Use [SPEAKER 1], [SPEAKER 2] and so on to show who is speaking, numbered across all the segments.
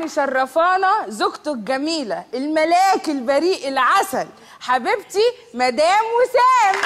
[SPEAKER 1] مشرفانا زوجته الجميله الملاك البريء العسل حبيبتي مدام وسام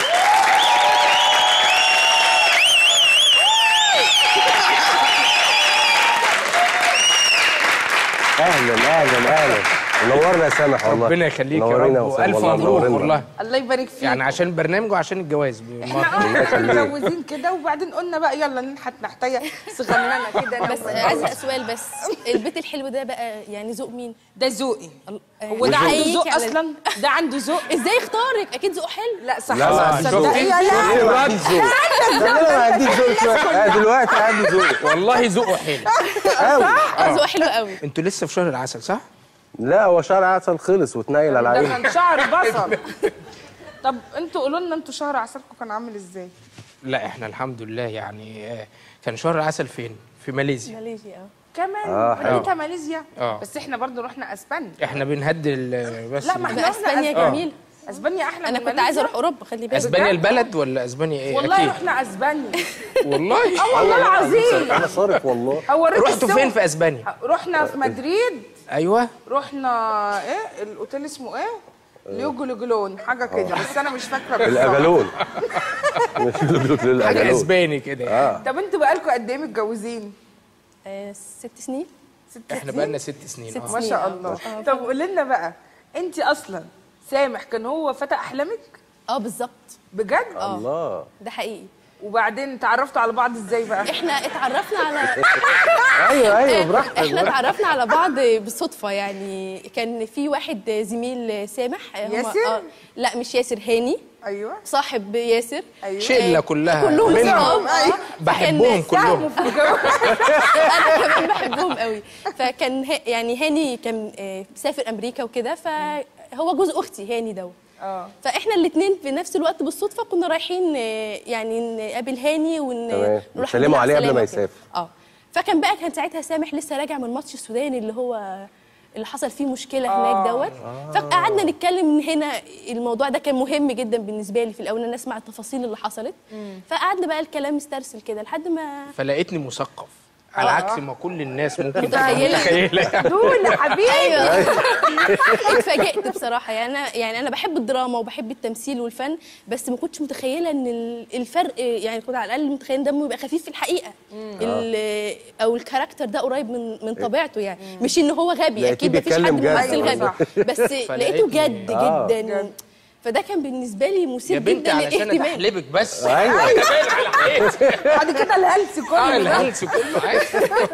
[SPEAKER 2] اهلا اهلا اهلا منورنا يا سامح والله
[SPEAKER 3] ربنا يخليك يا
[SPEAKER 2] منورنا
[SPEAKER 3] رب
[SPEAKER 2] وسام
[SPEAKER 3] والف
[SPEAKER 2] والله،
[SPEAKER 3] مبروك
[SPEAKER 2] منورنا.
[SPEAKER 3] والله
[SPEAKER 1] الله يبارك فيك
[SPEAKER 3] يعني عشان البرنامج وعشان الجواز بالمرة.
[SPEAKER 1] احنا اه متجوزين كده وبعدين قلنا بقى يلا ننحت نحتيه صغننه كده أنا
[SPEAKER 4] بس
[SPEAKER 1] وبنات.
[SPEAKER 4] عايزه اسال سؤال بس البيت الحلو ده بقى يعني ذوق مين؟
[SPEAKER 1] ده ذوقي هو
[SPEAKER 4] هو
[SPEAKER 1] ده عنده ذوق اصلا ده عنده ذوق
[SPEAKER 4] ازاي اختارك اكيد ذوق حلو
[SPEAKER 1] لا صح
[SPEAKER 2] لا، لا،
[SPEAKER 1] صح،
[SPEAKER 2] شوف.
[SPEAKER 1] صدقي يا لا
[SPEAKER 2] ايه عندي ذوق انا عندي ذوق شويه آه، دلوقتي عندي ذوق
[SPEAKER 3] والله ذوقه حلو
[SPEAKER 2] قوي
[SPEAKER 4] اه ذوق حلو قوي
[SPEAKER 3] انتوا لسه في شهر العسل صح؟
[SPEAKER 2] لا هو شعر عسل خلص واتنيل على
[SPEAKER 1] ده
[SPEAKER 2] عيني
[SPEAKER 1] كان شعر بصل طب انتوا قولوا لنا انتوا شهر عسلكم كان عامل ازاي
[SPEAKER 3] لا احنا الحمد لله يعني آه، كان شهر العسل فين؟ في ماليزيا
[SPEAKER 4] ماليزيا اه
[SPEAKER 1] كمان
[SPEAKER 2] آه، حلو.
[SPEAKER 1] انت ماليزيا
[SPEAKER 3] آه.
[SPEAKER 1] بس احنا برضو رحنا اسبانيا
[SPEAKER 3] احنا بنهدل بس
[SPEAKER 1] لا، ما احنا
[SPEAKER 4] لا
[SPEAKER 1] رحنا
[SPEAKER 4] اسبانيا
[SPEAKER 1] أسبانيا.
[SPEAKER 4] جميل
[SPEAKER 1] اسبانيا احلى
[SPEAKER 4] انا
[SPEAKER 1] من
[SPEAKER 4] كنت عايزه
[SPEAKER 1] ماليزيا.
[SPEAKER 4] اروح اوروبا خلي بالك
[SPEAKER 3] اسبانيا البلد ولا اسبانيا ايه؟
[SPEAKER 1] والله
[SPEAKER 3] اكيد
[SPEAKER 1] رحنا اسبانيا
[SPEAKER 3] والله
[SPEAKER 1] اه والله العظيم
[SPEAKER 2] انا صارف والله
[SPEAKER 1] هوريك
[SPEAKER 3] رحتوا
[SPEAKER 1] الصور.
[SPEAKER 3] فين في اسبانيا؟
[SPEAKER 1] رحنا في مدريد
[SPEAKER 3] ايوه
[SPEAKER 1] رحنا ايه الاوتيل اسمه ايه ليوجلوجلون حاجه كده بس انا مش فاكره بالظبط
[SPEAKER 2] الاجالون مش
[SPEAKER 3] حاجه
[SPEAKER 2] الاجالون
[SPEAKER 3] اسباني كده يعني.
[SPEAKER 1] طب انتوا بقالكم قد ايه متجوزين
[SPEAKER 4] آه ست سنين
[SPEAKER 1] ست
[SPEAKER 3] احنا
[SPEAKER 1] سنين؟
[SPEAKER 3] بقالنا ست سنين
[SPEAKER 4] ست
[SPEAKER 3] اه
[SPEAKER 1] ما شاء الله طب قولي لنا بقى انت اصلا سامح كان هو فتى احلامك
[SPEAKER 4] اه بالظبط
[SPEAKER 1] بجد
[SPEAKER 2] الله
[SPEAKER 4] ده حقيقي
[SPEAKER 1] وبعدين تعرفتوا على بعض ازاي بقى
[SPEAKER 4] احنا اتعرفنا على
[SPEAKER 2] ايوه ايوه براحتك
[SPEAKER 4] احنا
[SPEAKER 2] براحتك.
[SPEAKER 4] اتعرفنا على بعض بالصدفه يعني كان في واحد زميل سامح هما-
[SPEAKER 1] ياسر؟
[SPEAKER 4] آه لا مش ياسر هاني
[SPEAKER 1] ايوه
[SPEAKER 4] صاحب ياسر
[SPEAKER 1] ايوه
[SPEAKER 3] شله كلها
[SPEAKER 4] كلهم
[SPEAKER 3] منهم.
[SPEAKER 4] اصحاب اه
[SPEAKER 3] بحبهم
[SPEAKER 4] فكان-
[SPEAKER 3] كلهم
[SPEAKER 1] في الجو
[SPEAKER 4] انا كمان بحبهم قوي فكان ه- يعني هاني كان آه، مسافر امريكا وكده فهو جوز اختي هاني دوت
[SPEAKER 1] اه
[SPEAKER 4] فاحنا الاثنين في نفس الوقت بالصدفه كنا رايحين آه، يعني نقابل هاني ون
[SPEAKER 2] تمام.
[SPEAKER 4] نروح
[SPEAKER 2] نسلموا
[SPEAKER 4] نديله
[SPEAKER 2] عليه قبل
[SPEAKER 4] سلامة
[SPEAKER 2] ما
[SPEAKER 4] وكده.
[SPEAKER 2] يسافر.
[SPEAKER 4] اه فكان بقى كان ساعتها سامح لسه راجع من ماتش السودان اللي هو اللي حصل فيه مشكله هناك دوت فقعدنا نتكلم من هنا الموضوع ده كان مهم جدا بالنسبه لي في الاول ان أنا اسمع التفاصيل اللي حصلت فقعدنا بقى الكلام يسترسل كده لحد ما
[SPEAKER 3] فلقيتني مثقف على عكس ما كل الناس ممكن تبقى
[SPEAKER 4] متخيلة.
[SPEAKER 3] متخيله يعني.
[SPEAKER 1] دول حبيبي
[SPEAKER 4] ايوه اتفاجئت بصراحه يعني انا يعني انا بحب الدراما وبحب التمثيل والفن بس ما كنتش متخيله ان ال- الفرق يعني كنت على الاقل متخيله دمه يبقى خفيف في الحقيقه ال- او الكاركتر ده قريب من من طبيعته يعني مش ان هو غبي
[SPEAKER 2] لقيتيه
[SPEAKER 4] اكيد مفيش حد
[SPEAKER 2] بيتكلم جد.
[SPEAKER 4] ممثل
[SPEAKER 1] أيوة
[SPEAKER 4] غبي
[SPEAKER 1] صح.
[SPEAKER 4] بس لقيته جد
[SPEAKER 2] آه.
[SPEAKER 4] جدا فده كان بالنسبه لي
[SPEAKER 3] يا
[SPEAKER 4] مثير
[SPEAKER 3] بنتي
[SPEAKER 4] جدا
[SPEAKER 3] علشان
[SPEAKER 4] للاهتمام
[SPEAKER 3] اتحلبك بس
[SPEAKER 2] ايوه
[SPEAKER 1] بعد كده الهلس
[SPEAKER 3] اه
[SPEAKER 1] كله ده.
[SPEAKER 3] الهلس كله عادي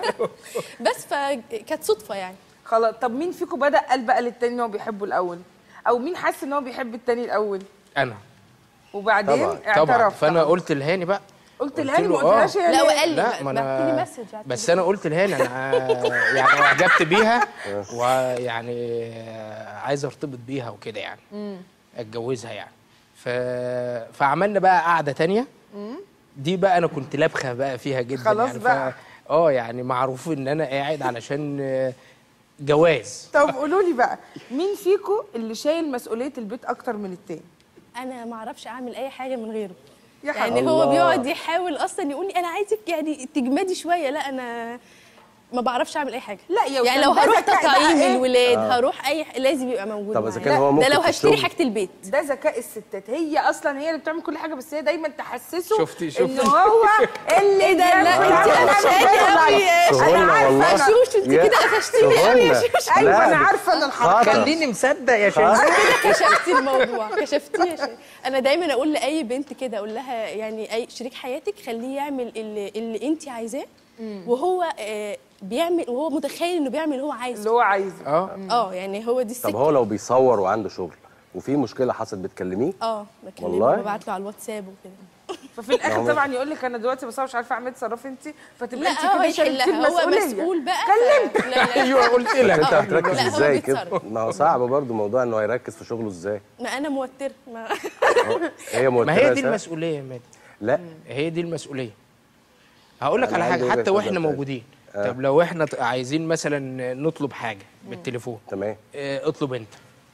[SPEAKER 4] بس فكانت صدفه يعني
[SPEAKER 1] خلاص طب مين فيكم بدا قال بقى للتاني ان هو بيحبه الاول او مين حس ان هو بيحب التاني الاول
[SPEAKER 3] انا
[SPEAKER 1] وبعدين
[SPEAKER 2] طبعاً.
[SPEAKER 3] طبعا
[SPEAKER 1] اعترف
[SPEAKER 3] فانا قلت لهاني بقى
[SPEAKER 1] قلت
[SPEAKER 3] قلت
[SPEAKER 1] لهاني ما
[SPEAKER 3] له آه.
[SPEAKER 1] قلتلهاش هي
[SPEAKER 4] لا
[SPEAKER 1] ليه؟
[SPEAKER 4] وقال لي
[SPEAKER 3] لا ما
[SPEAKER 4] بعت لي
[SPEAKER 3] انا
[SPEAKER 4] مسج بعت لي
[SPEAKER 3] بس انا قلت لهاني انا يعني اعجبت بيها ويعني عايز ارتبط بيها وكده يعني اتجوزها يعني ف... فعملنا بقى قعده تانية دي بقى انا كنت لابخه بقى فيها جدا
[SPEAKER 1] خلاص
[SPEAKER 3] يعني
[SPEAKER 1] بقى.
[SPEAKER 3] اه يعني معروف ان انا قاعد علشان آه، جواز
[SPEAKER 1] طب قولوا لي بقى مين فيكم اللي شايل مسؤوليه البيت اكتر من التاني
[SPEAKER 4] انا ما اعرفش اعمل اي حاجه من غيره
[SPEAKER 1] يا
[SPEAKER 4] يعني
[SPEAKER 1] حبيبي
[SPEAKER 4] هو
[SPEAKER 2] الله.
[SPEAKER 4] بيقعد يحاول اصلا يقول لي انا عايزك يعني تجمدي شويه لا انا ما بعرفش اعمل اي حاجه
[SPEAKER 1] لا يا
[SPEAKER 4] يعني
[SPEAKER 1] وسام،
[SPEAKER 4] لو
[SPEAKER 1] ده
[SPEAKER 4] هروح
[SPEAKER 1] ذكاء
[SPEAKER 4] تطعيم
[SPEAKER 1] بقى إيه؟
[SPEAKER 4] الولاد هروح اي ح- لازم يبقى موجود
[SPEAKER 2] طب إذا
[SPEAKER 4] معايا.
[SPEAKER 2] كان هو
[SPEAKER 4] ده
[SPEAKER 2] ممكن
[SPEAKER 4] لو
[SPEAKER 2] في
[SPEAKER 4] هشتري
[SPEAKER 2] الشغل.
[SPEAKER 4] حاجه البيت
[SPEAKER 1] ده ذكاء الستات هي اصلا هي اللي بتعمل كل حاجه بس هي دايما تحسسه
[SPEAKER 3] شفتي-
[SPEAKER 1] ان
[SPEAKER 3] شفتي؟
[SPEAKER 1] هو اللي
[SPEAKER 4] ايه ده؟ لا،
[SPEAKER 1] بيعمل
[SPEAKER 4] انت
[SPEAKER 1] كل حاجة.
[SPEAKER 4] قفشاني قوي يا
[SPEAKER 1] انا
[SPEAKER 2] سهولة
[SPEAKER 1] عارفه
[SPEAKER 2] والله.
[SPEAKER 1] أنا-
[SPEAKER 4] شوش انت
[SPEAKER 2] يا
[SPEAKER 4] كده قفشتيني قوي يا
[SPEAKER 2] سهولة.
[SPEAKER 4] شوش
[SPEAKER 1] ايوه
[SPEAKER 2] لا،
[SPEAKER 1] انا
[SPEAKER 2] دي-
[SPEAKER 1] عارفه ان الحركه
[SPEAKER 2] خطر.
[SPEAKER 3] خليني مصدق يا شيخ
[SPEAKER 4] كده كشفتي الموضوع كشفتيه يا شيخ انا دايما اقول لاي بنت كده اقول لها يعني اي شريك حياتك خليه يعمل اللي, اللي انت عايزاه وهو آه بيعمل وهو متخيل انه بيعمل اللي هو
[SPEAKER 1] اللي
[SPEAKER 4] عايزه
[SPEAKER 1] هو عايزه
[SPEAKER 3] اه
[SPEAKER 4] اه يعني هو دي
[SPEAKER 2] طب
[SPEAKER 4] السكه
[SPEAKER 2] هو لو بيصور وعنده شغل وفي مشكله حصلت بتكلميه
[SPEAKER 4] اه بكلمه
[SPEAKER 2] والله؟
[SPEAKER 4] وببعت له على الواتساب وكده
[SPEAKER 1] ففي الاخر
[SPEAKER 2] نعم.
[SPEAKER 1] طبعا يقول لك انا دلوقتي بس أنا مش عارفه اعمل تصرفي انت فتبقى
[SPEAKER 4] لا
[SPEAKER 1] انت
[SPEAKER 4] هو
[SPEAKER 1] كده شايلتي
[SPEAKER 4] يحلها هو
[SPEAKER 1] المسؤوليه
[SPEAKER 4] مسؤول بقى
[SPEAKER 1] كلمت
[SPEAKER 4] ف... لا لا
[SPEAKER 3] ايوه قلت
[SPEAKER 2] بس
[SPEAKER 3] لك
[SPEAKER 2] انت
[SPEAKER 4] آه.
[SPEAKER 2] هتركز
[SPEAKER 4] لا، هو
[SPEAKER 2] ازاي كده
[SPEAKER 4] بيتصرف.
[SPEAKER 2] ما هو صعب برضو موضوع انه هيركز في شغله ازاي
[SPEAKER 4] ما انا موتر ما
[SPEAKER 2] هي موتره
[SPEAKER 3] ما هي دي
[SPEAKER 2] سهل.
[SPEAKER 3] المسؤوليه يا مادي
[SPEAKER 2] لا
[SPEAKER 3] هي دي المسؤوليه هقول لك
[SPEAKER 2] أنا
[SPEAKER 3] على
[SPEAKER 2] عندي
[SPEAKER 3] حاجه
[SPEAKER 2] وجهة
[SPEAKER 3] حتى
[SPEAKER 2] نظر
[SPEAKER 3] واحنا
[SPEAKER 2] تانية.
[SPEAKER 3] موجودين طب لو احنا ت- عايزين مثلا نطلب حاجه بالتليفون
[SPEAKER 2] تمام
[SPEAKER 3] اه، اطلب انت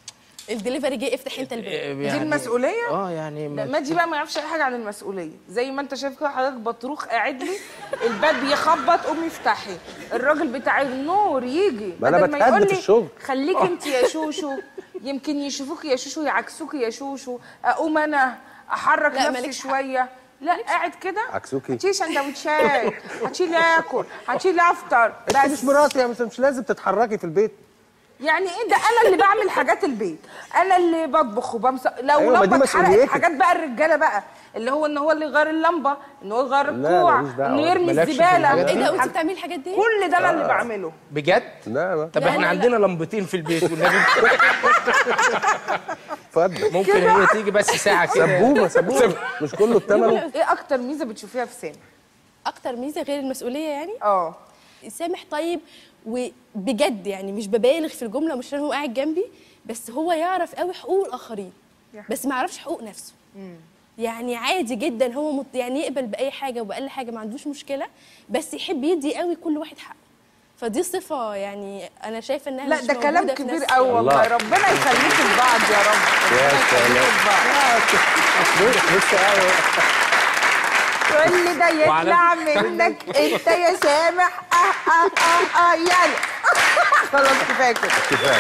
[SPEAKER 4] الدليفري جه افتح انت الباب
[SPEAKER 1] دي المسؤوليه
[SPEAKER 3] اه يعني
[SPEAKER 1] لا
[SPEAKER 3] ما
[SPEAKER 1] ماجي بقى ما يعرفش اي حاجه عن المسؤوليه زي ما انت شايف كده حضرتك بطروخ قاعد لي الباب يخبط قومي افتحي الراجل بتاع النور يجي
[SPEAKER 2] ما أنا
[SPEAKER 1] بدل
[SPEAKER 2] بتهد
[SPEAKER 1] يقول
[SPEAKER 2] في
[SPEAKER 1] لي
[SPEAKER 2] الشغل.
[SPEAKER 1] خليك انت يا شوشو يمكن يشوفوك يا شوشو يعكسوك يا شوشو اقوم انا احرك
[SPEAKER 4] لا،
[SPEAKER 1] نفسي
[SPEAKER 4] مالكش حق.
[SPEAKER 1] شويه لا قاعد كده
[SPEAKER 2] عكسوكي.
[SPEAKER 1] هاتشيلي سندوتشات هاتشيلي اكل هاتشيلي افطر
[SPEAKER 2] انت مش
[SPEAKER 1] بس
[SPEAKER 2] مراتي يا مس- مش لازم تتحركي في البيت
[SPEAKER 1] يعني ايه ده انا اللي بعمل حاجات البيت انا اللي بطبخ وبمسح لو
[SPEAKER 2] أيوة، ما دي
[SPEAKER 1] لمبه اتحرقت
[SPEAKER 2] مسؤوليتك.
[SPEAKER 1] حاجات بقى الرجاله بقى اللي هو ان هو اللي يغير اللمبه ان هو يغير
[SPEAKER 2] لا،
[SPEAKER 1] الكوع
[SPEAKER 2] ماليش دعوة.
[SPEAKER 1] انه يرمي
[SPEAKER 3] مالكش في
[SPEAKER 1] الزباله
[SPEAKER 3] الحاجات
[SPEAKER 4] ايه ده وانت
[SPEAKER 1] حاجات-
[SPEAKER 4] بتعملي الحاجات دي؟
[SPEAKER 1] كل ده انا اللي بعمله
[SPEAKER 3] بجد
[SPEAKER 2] لا ما
[SPEAKER 3] طب
[SPEAKER 4] لا،
[SPEAKER 3] احنا
[SPEAKER 4] لا،
[SPEAKER 3] عندنا لمبتين في البيت والنبي
[SPEAKER 2] اتفضل
[SPEAKER 3] ممكن هي تيجي بس ساعه كده
[SPEAKER 2] سبوبه سبوبه مش كله بثمنه
[SPEAKER 1] ايه اكتر ميزه بتشوفيها في سامي
[SPEAKER 4] اكتر ميزه غير المسؤوليه يعني
[SPEAKER 1] اه
[SPEAKER 4] سامح طيب وبجد يعني مش ببالغ في الجمله مش عشان هو قاعد جنبي بس هو يعرف قوي حقوق الاخرين بس ما يعرفش حقوق نفسه يعني عادي جدا هو مت يعني يقبل باي حاجه وباقل حاجه ما عندوش مشكله بس يحب يدي قوي كل واحد حقه فدي صفه يعني انا شايفه انها
[SPEAKER 1] لا
[SPEAKER 4] مش
[SPEAKER 1] ده كلام
[SPEAKER 4] موجودة في
[SPEAKER 1] كبير
[SPEAKER 4] ناس-
[SPEAKER 1] قوي والله
[SPEAKER 2] الله.
[SPEAKER 1] ربنا يخليكم لبعض يا رب
[SPEAKER 2] يا
[SPEAKER 1] ربنا يخليكم لبعض
[SPEAKER 2] لسه قاعد
[SPEAKER 1] كل ده يطلع منك انت يا سامح اه اه اه اه يلا خلاص كفايه كده
[SPEAKER 2] كفايه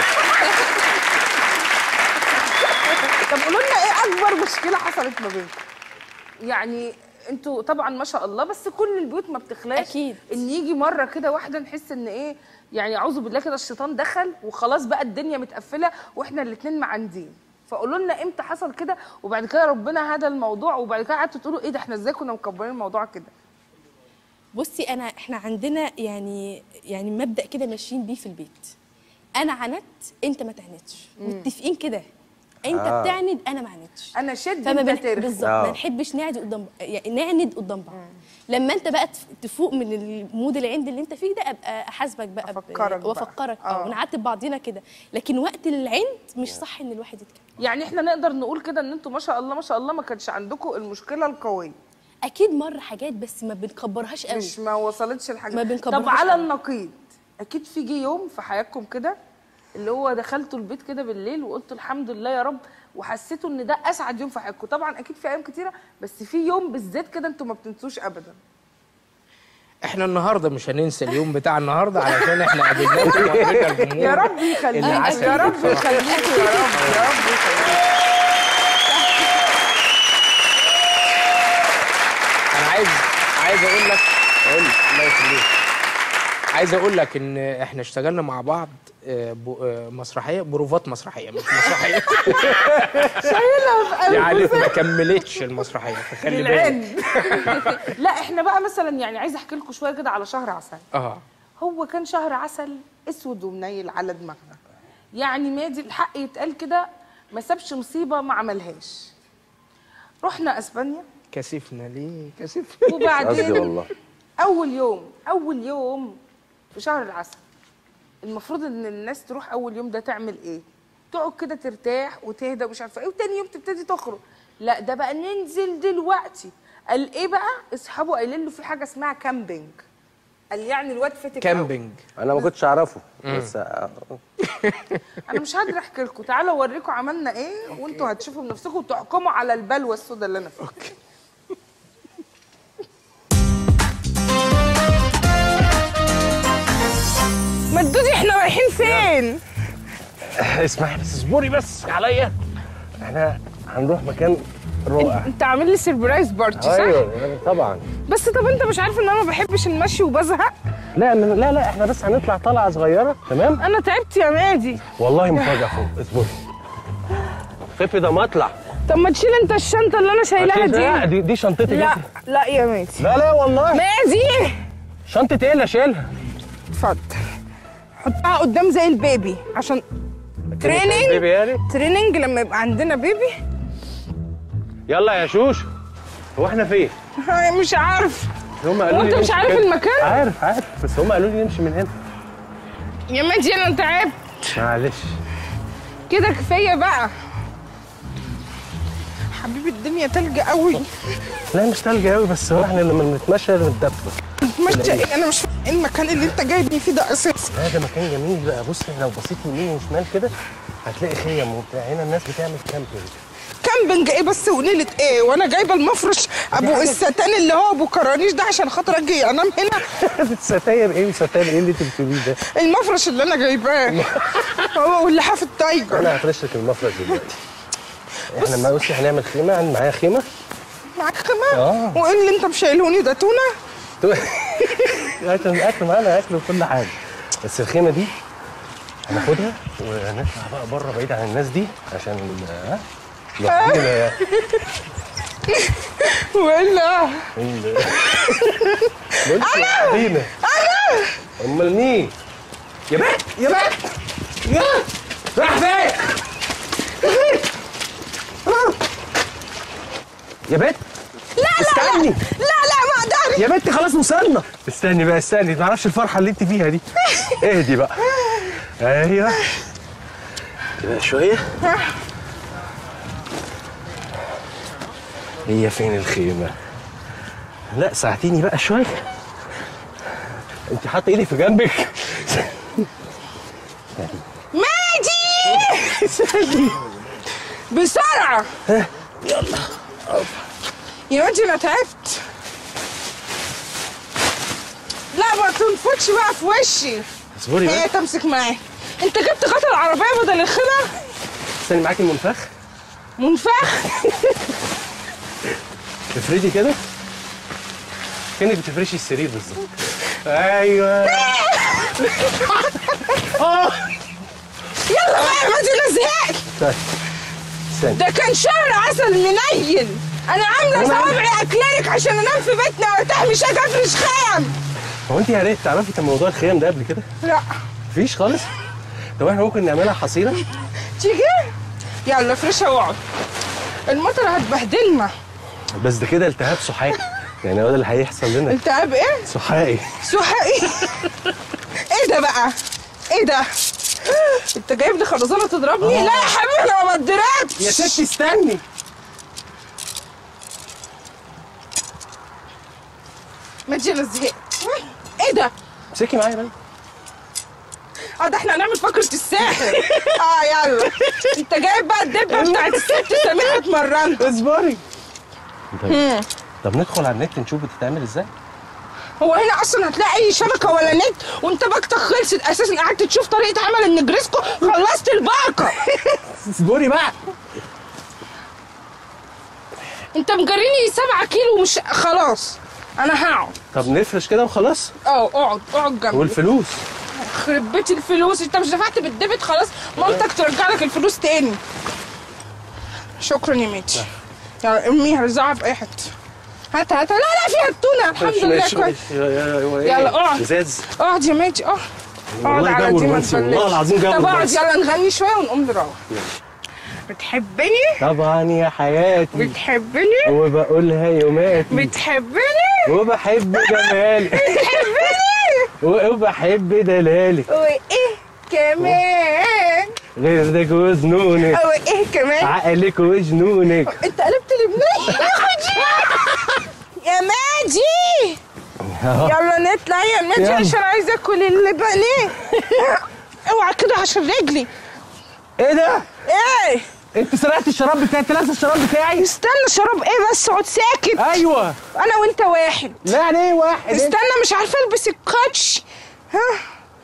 [SPEAKER 1] طب قولوا لنا ايه اكبر مشكله حصلت ما بينكم يعني انتوا طبعا ما شاء الله بس كل البيوت ما بتخلاش
[SPEAKER 4] أكيد.
[SPEAKER 1] ان يجي مره كده واحده نحس ان ايه يعني اعوذ بالله كده الشيطان دخل وخلاص بقى الدنيا متقفله واحنا الاثنين معاندين فقولوا لنا امتى حصل كده وبعد كده ربنا هدى الموضوع وبعد كده قعدتوا تقولوا ايه ده احنا ازاي كنا مكبرين الموضوع كده
[SPEAKER 4] بصي انا احنا عندنا يعني يعني مبدا كده ماشيين بيه في البيت انا عندت انت ما تعندش متفقين كده انت
[SPEAKER 2] آه.
[SPEAKER 4] بتعند انا ما عندتش
[SPEAKER 1] انا شد
[SPEAKER 4] فما
[SPEAKER 1] انت
[SPEAKER 4] بن...
[SPEAKER 1] ترخي
[SPEAKER 4] بالظبط
[SPEAKER 2] آه.
[SPEAKER 4] ما نحبش نعند قدام يعني نعند قدام بعض لما انت بقى تف- تفوق من المود العند اللي انت فيه ده ابقى احاسبك بقى ب-
[SPEAKER 1] أفكرك بقى.
[SPEAKER 4] وافكرك
[SPEAKER 1] آه.
[SPEAKER 4] اه ونعاتب بعضينا كده لكن وقت العند مش صح ان الواحد يتكلم
[SPEAKER 1] يعني احنا نقدر نقول كده ان انتوا ما شاء الله ما شاء الله ما كانش عندكم المشكله القويه
[SPEAKER 4] اكيد مر حاجات بس ما بنكبرهاش قوي
[SPEAKER 1] مش ما وصلتش الحاجه
[SPEAKER 4] ما بنكبرهاش
[SPEAKER 1] طب على
[SPEAKER 4] قوي.
[SPEAKER 1] النقيض اكيد في جه يوم في حياتكم كده اللي هو دخلتوا البيت كده بالليل وقلتوا الحمد لله يا رب وحسيتوا ان ده اسعد يوم في حياتكم طبعا اكيد في ايام كتيره بس في يوم بالذات كده انتوا ما بتنسوش ابدا
[SPEAKER 3] احنا النهارده مش هننسى اليوم بتاع النهارده علشان احنا قابلناكم وقابلنا الجمهور
[SPEAKER 1] يا رب يخليكم
[SPEAKER 3] العسل
[SPEAKER 1] يا رب
[SPEAKER 3] بصراحة.
[SPEAKER 1] يخليكم يا رب يا رب يخليكم
[SPEAKER 3] انا عايز عايز اقول لك قول الله يخليك عايز اقول لك ان احنا اشتغلنا مع بعض آه، ب- آه، مسرحيه بروفات مسرحيه مش مسرحيه
[SPEAKER 1] شايلها في قلبي
[SPEAKER 3] يعني ما كملتش المسرحيه فخلي بالك
[SPEAKER 1] العند لا احنا بقى مثلا يعني عايزه احكي لكم شويه كده على شهر عسل
[SPEAKER 3] اه
[SPEAKER 1] هو كان شهر عسل اسود ومنيل على دماغنا يعني مادي الحق يتقال كده ما سابش مصيبه ما عملهاش رحنا اسبانيا
[SPEAKER 3] كسفنا ليه كسفنا
[SPEAKER 2] قصدي
[SPEAKER 1] وبعدين
[SPEAKER 2] والله
[SPEAKER 1] اول يوم اول يوم في شهر العسل المفروض ان الناس تروح اول يوم ده تعمل ايه تقعد كده ترتاح وتهدى ومش عارفه ايه وتاني يوم تبتدي تخرج لا ده بقى ننزل دلوقتي قال ايه بقى اصحابه قايلين له في حاجه اسمها كامبينج قال يعني الواد فتك أوي.
[SPEAKER 3] كامبينج
[SPEAKER 2] انا ما كنتش اعرفه بس آه،
[SPEAKER 1] انا مش قادره احكي لكم تعالوا اوريكم عملنا ايه وانتوا هتشوفوا بنفسكم وتحكموا على البلوه السوداء اللي انا فيها مدودي احنا رايحين فين؟
[SPEAKER 2] اسمعي بس اصبري بس عليا احنا هنروح مكان رائع
[SPEAKER 1] انت عامل لي سربرايز بارتي صح؟
[SPEAKER 2] ايوه طبعا
[SPEAKER 1] بس طب انت مش عارف ان انا ما بحبش المشي وبزهق؟
[SPEAKER 2] لا لا لا احنا بس هنطلع طلعه صغيره تمام
[SPEAKER 1] انا تعبت يا مادي
[SPEAKER 2] والله مفاجاه فوق اصبري خفي ده مطلع
[SPEAKER 1] طب ما تشيل انت الشنطه اللي انا شايلاها
[SPEAKER 2] لا
[SPEAKER 1] دي
[SPEAKER 2] دي دي شنطتي
[SPEAKER 1] لا
[SPEAKER 2] جدا.
[SPEAKER 1] لا يا مادي
[SPEAKER 2] لا لا والله
[SPEAKER 1] مادي
[SPEAKER 2] شنطه ايه اللي اشيلها
[SPEAKER 1] اتفضل حطها قدام زي البيبي عشان تريننج
[SPEAKER 2] بيبي يعني
[SPEAKER 1] تريننج لما يبقى عندنا بيبي
[SPEAKER 2] يلا يا شوشو هو احنا فين؟
[SPEAKER 1] هاي مش عارف
[SPEAKER 2] هم قالوا
[SPEAKER 1] هو
[SPEAKER 2] لي
[SPEAKER 1] انت مش
[SPEAKER 2] نمشي
[SPEAKER 1] عارف
[SPEAKER 2] كده.
[SPEAKER 1] المكان؟
[SPEAKER 2] عارف عارف بس هم قالوا لي نمشي من هنا
[SPEAKER 1] يا مادي انا تعبت
[SPEAKER 2] معلش
[SPEAKER 1] كده كفايه بقى حبيبي الدنيا تلج قوي
[SPEAKER 2] لا مش تلج قوي بس هو احنا لما بنتمشى بنتدفى
[SPEAKER 1] مش ايه انا مش ايه المكان اللي انت جايبني فيه ده اساسا
[SPEAKER 2] لا ده مكان جميل بقى بص لو بصيت يمين وشمال كده هتلاقي خيم وبتاع هنا الناس بتعمل كامبينج
[SPEAKER 1] كامبنج ايه بس ونيلة ايه وانا جايبه المفرش ابو الستان اللي هو ابو كرانيش ده عشان خاطر اجي انام هنا
[SPEAKER 2] ستاير ايه وستاير ايه اللي انت بتقوليه ده
[SPEAKER 1] المفرش اللي انا جايباه هو واللحاف التايجر
[SPEAKER 2] انا هفرش لك المفرش دلوقتي احنا ما بصي هنعمل خيمه انا معايا خيمه
[SPEAKER 1] معاك كمان
[SPEAKER 2] آه.
[SPEAKER 1] وايه اللي انت مشايلهوني ده تونه
[SPEAKER 2] عشان الاكل معانا اكل وكل حاجه بس الخيمه دي هناخدها ونطلع بقى بره بعيد عن الناس دي عشان ال- ها لوحدينا يعني
[SPEAKER 1] والا
[SPEAKER 2] ال- بص لوحدينا
[SPEAKER 1] انا
[SPEAKER 2] امال مين؟ يا بنت يا بنت يا راح فين؟ يا بنت
[SPEAKER 1] لا لا
[SPEAKER 2] استني
[SPEAKER 1] لا لا ما اقدرش
[SPEAKER 2] يا بنتي خلاص وصلنا استني بقى استني ما اعرفش الفرحه اللي انت فيها دي اهدي بقى ايوه كده شويه هي فين الخيمه لا ساعتيني بقى شويه انت حاطه ايدك في جنبك
[SPEAKER 1] ماجي بسرعه
[SPEAKER 2] يلا
[SPEAKER 1] يا ماجي انا تعبت لا ما تنفضش بقى في وشي
[SPEAKER 2] اصبري بقى
[SPEAKER 1] هي تمسك معايا انت جبت غطا العربيه بدل الخيمه
[SPEAKER 2] استني معاكي المنفخ
[SPEAKER 1] منفخ
[SPEAKER 2] افردي كده كانك بتفرشي السرير بالظبط ايوه اه
[SPEAKER 1] يلا بقى يا ماجي انا زهقت
[SPEAKER 2] طيب استني
[SPEAKER 1] ده كان شهر عسل منيل انا عامله
[SPEAKER 2] أنا-
[SPEAKER 1] صوابعي اكلينك عشان انام في بيتنا وارتاح مش هاجي افرش خيم
[SPEAKER 2] هو انت يا ريت تعرفي كان موضوع الخيام ده قبل كده؟
[SPEAKER 1] لا
[SPEAKER 2] مفيش خالص؟ طب احنا ممكن نعملها حصيره؟
[SPEAKER 1] تيجي يلا افرشها واقعد المطر هتبهدلنا
[SPEAKER 2] بس ده كده التهاب سحائي يعني هو ده اللي هيحصل لنا
[SPEAKER 1] التهاب ايه
[SPEAKER 2] سحائي
[SPEAKER 1] سحائي ايه ده بقى ايه ده انت جايب لي خرزانه تضربني لا يا حبيبي انا ما بتضربش
[SPEAKER 2] يا ستي استني
[SPEAKER 1] ما تجي انا زهقت ايه ده
[SPEAKER 2] امسكي معايا بقى
[SPEAKER 1] اه ده احنا هنعمل فقرة الساحر اه يلا انت جايب بقى الدبة بتاعت الست سميحة اتمرنت
[SPEAKER 2] اصبري طيب طب ندخل على النت نشوف بتتعمل ازاي؟
[SPEAKER 1] هو هنا اصلا هتلاقي اي شبكة ولا نت وانت باقتك خلصت اساسا قعدت تشوف طريقة عمل النجريسكو خلصت الباقة
[SPEAKER 2] اصبري بقى
[SPEAKER 1] انت مجريني سبعة كيلو مش خلاص انا هقعد
[SPEAKER 2] طب نفرش كده وخلاص
[SPEAKER 1] اه اقعد اقعد جنبي
[SPEAKER 2] والفلوس
[SPEAKER 1] يخرب بيت الفلوس انت مش دفعت بالديبت خلاص مامتك ترجع لك الفلوس تاني شكرا يا ميتي يلا ارميها رزعها في اي حته هات هات لا لا فيها التونه الحمد لله
[SPEAKER 2] ماشي
[SPEAKER 1] كويس
[SPEAKER 2] ماشي يا- يا- هو إيه؟
[SPEAKER 1] يلا اقعد.
[SPEAKER 2] ازاز
[SPEAKER 1] اقعد يا ميتي اه اقعد
[SPEAKER 2] والله
[SPEAKER 1] على
[SPEAKER 2] جو
[SPEAKER 1] دي ما
[SPEAKER 2] رومانسي، والله
[SPEAKER 1] تبلش.
[SPEAKER 2] العظيم جو
[SPEAKER 1] طب اقعد
[SPEAKER 2] رومانسي.
[SPEAKER 1] يلا نغني شويه ونقوم نروح بتحبني
[SPEAKER 2] طبعا يا حياتي
[SPEAKER 1] بتحبني
[SPEAKER 2] وبقولها يوماتي
[SPEAKER 1] بتحبني
[SPEAKER 2] وبحب جمالك
[SPEAKER 1] بتحبني
[SPEAKER 2] وبحب دلالك
[SPEAKER 1] وايه كمان
[SPEAKER 2] غيرك وزنونك
[SPEAKER 1] وايه كمان
[SPEAKER 2] عقلك وجنونك
[SPEAKER 1] انت قلبت لبناني يا ماجي يلا نطلع يا ماجي
[SPEAKER 2] يلا.
[SPEAKER 1] عشان عايزه اكل اللبناني اوعى كده عشان رجلي
[SPEAKER 2] ايه ده؟
[SPEAKER 1] ايه
[SPEAKER 2] انت سرقت الشراب بتاعي انت لابس الشراب بتاعي؟
[SPEAKER 1] استنى شراب ايه بس اقعد ساكت
[SPEAKER 2] ايوه
[SPEAKER 1] انا وانت واحد
[SPEAKER 2] لا يعني ايه واحد
[SPEAKER 1] استنى مش عارفه البس الكوتش ها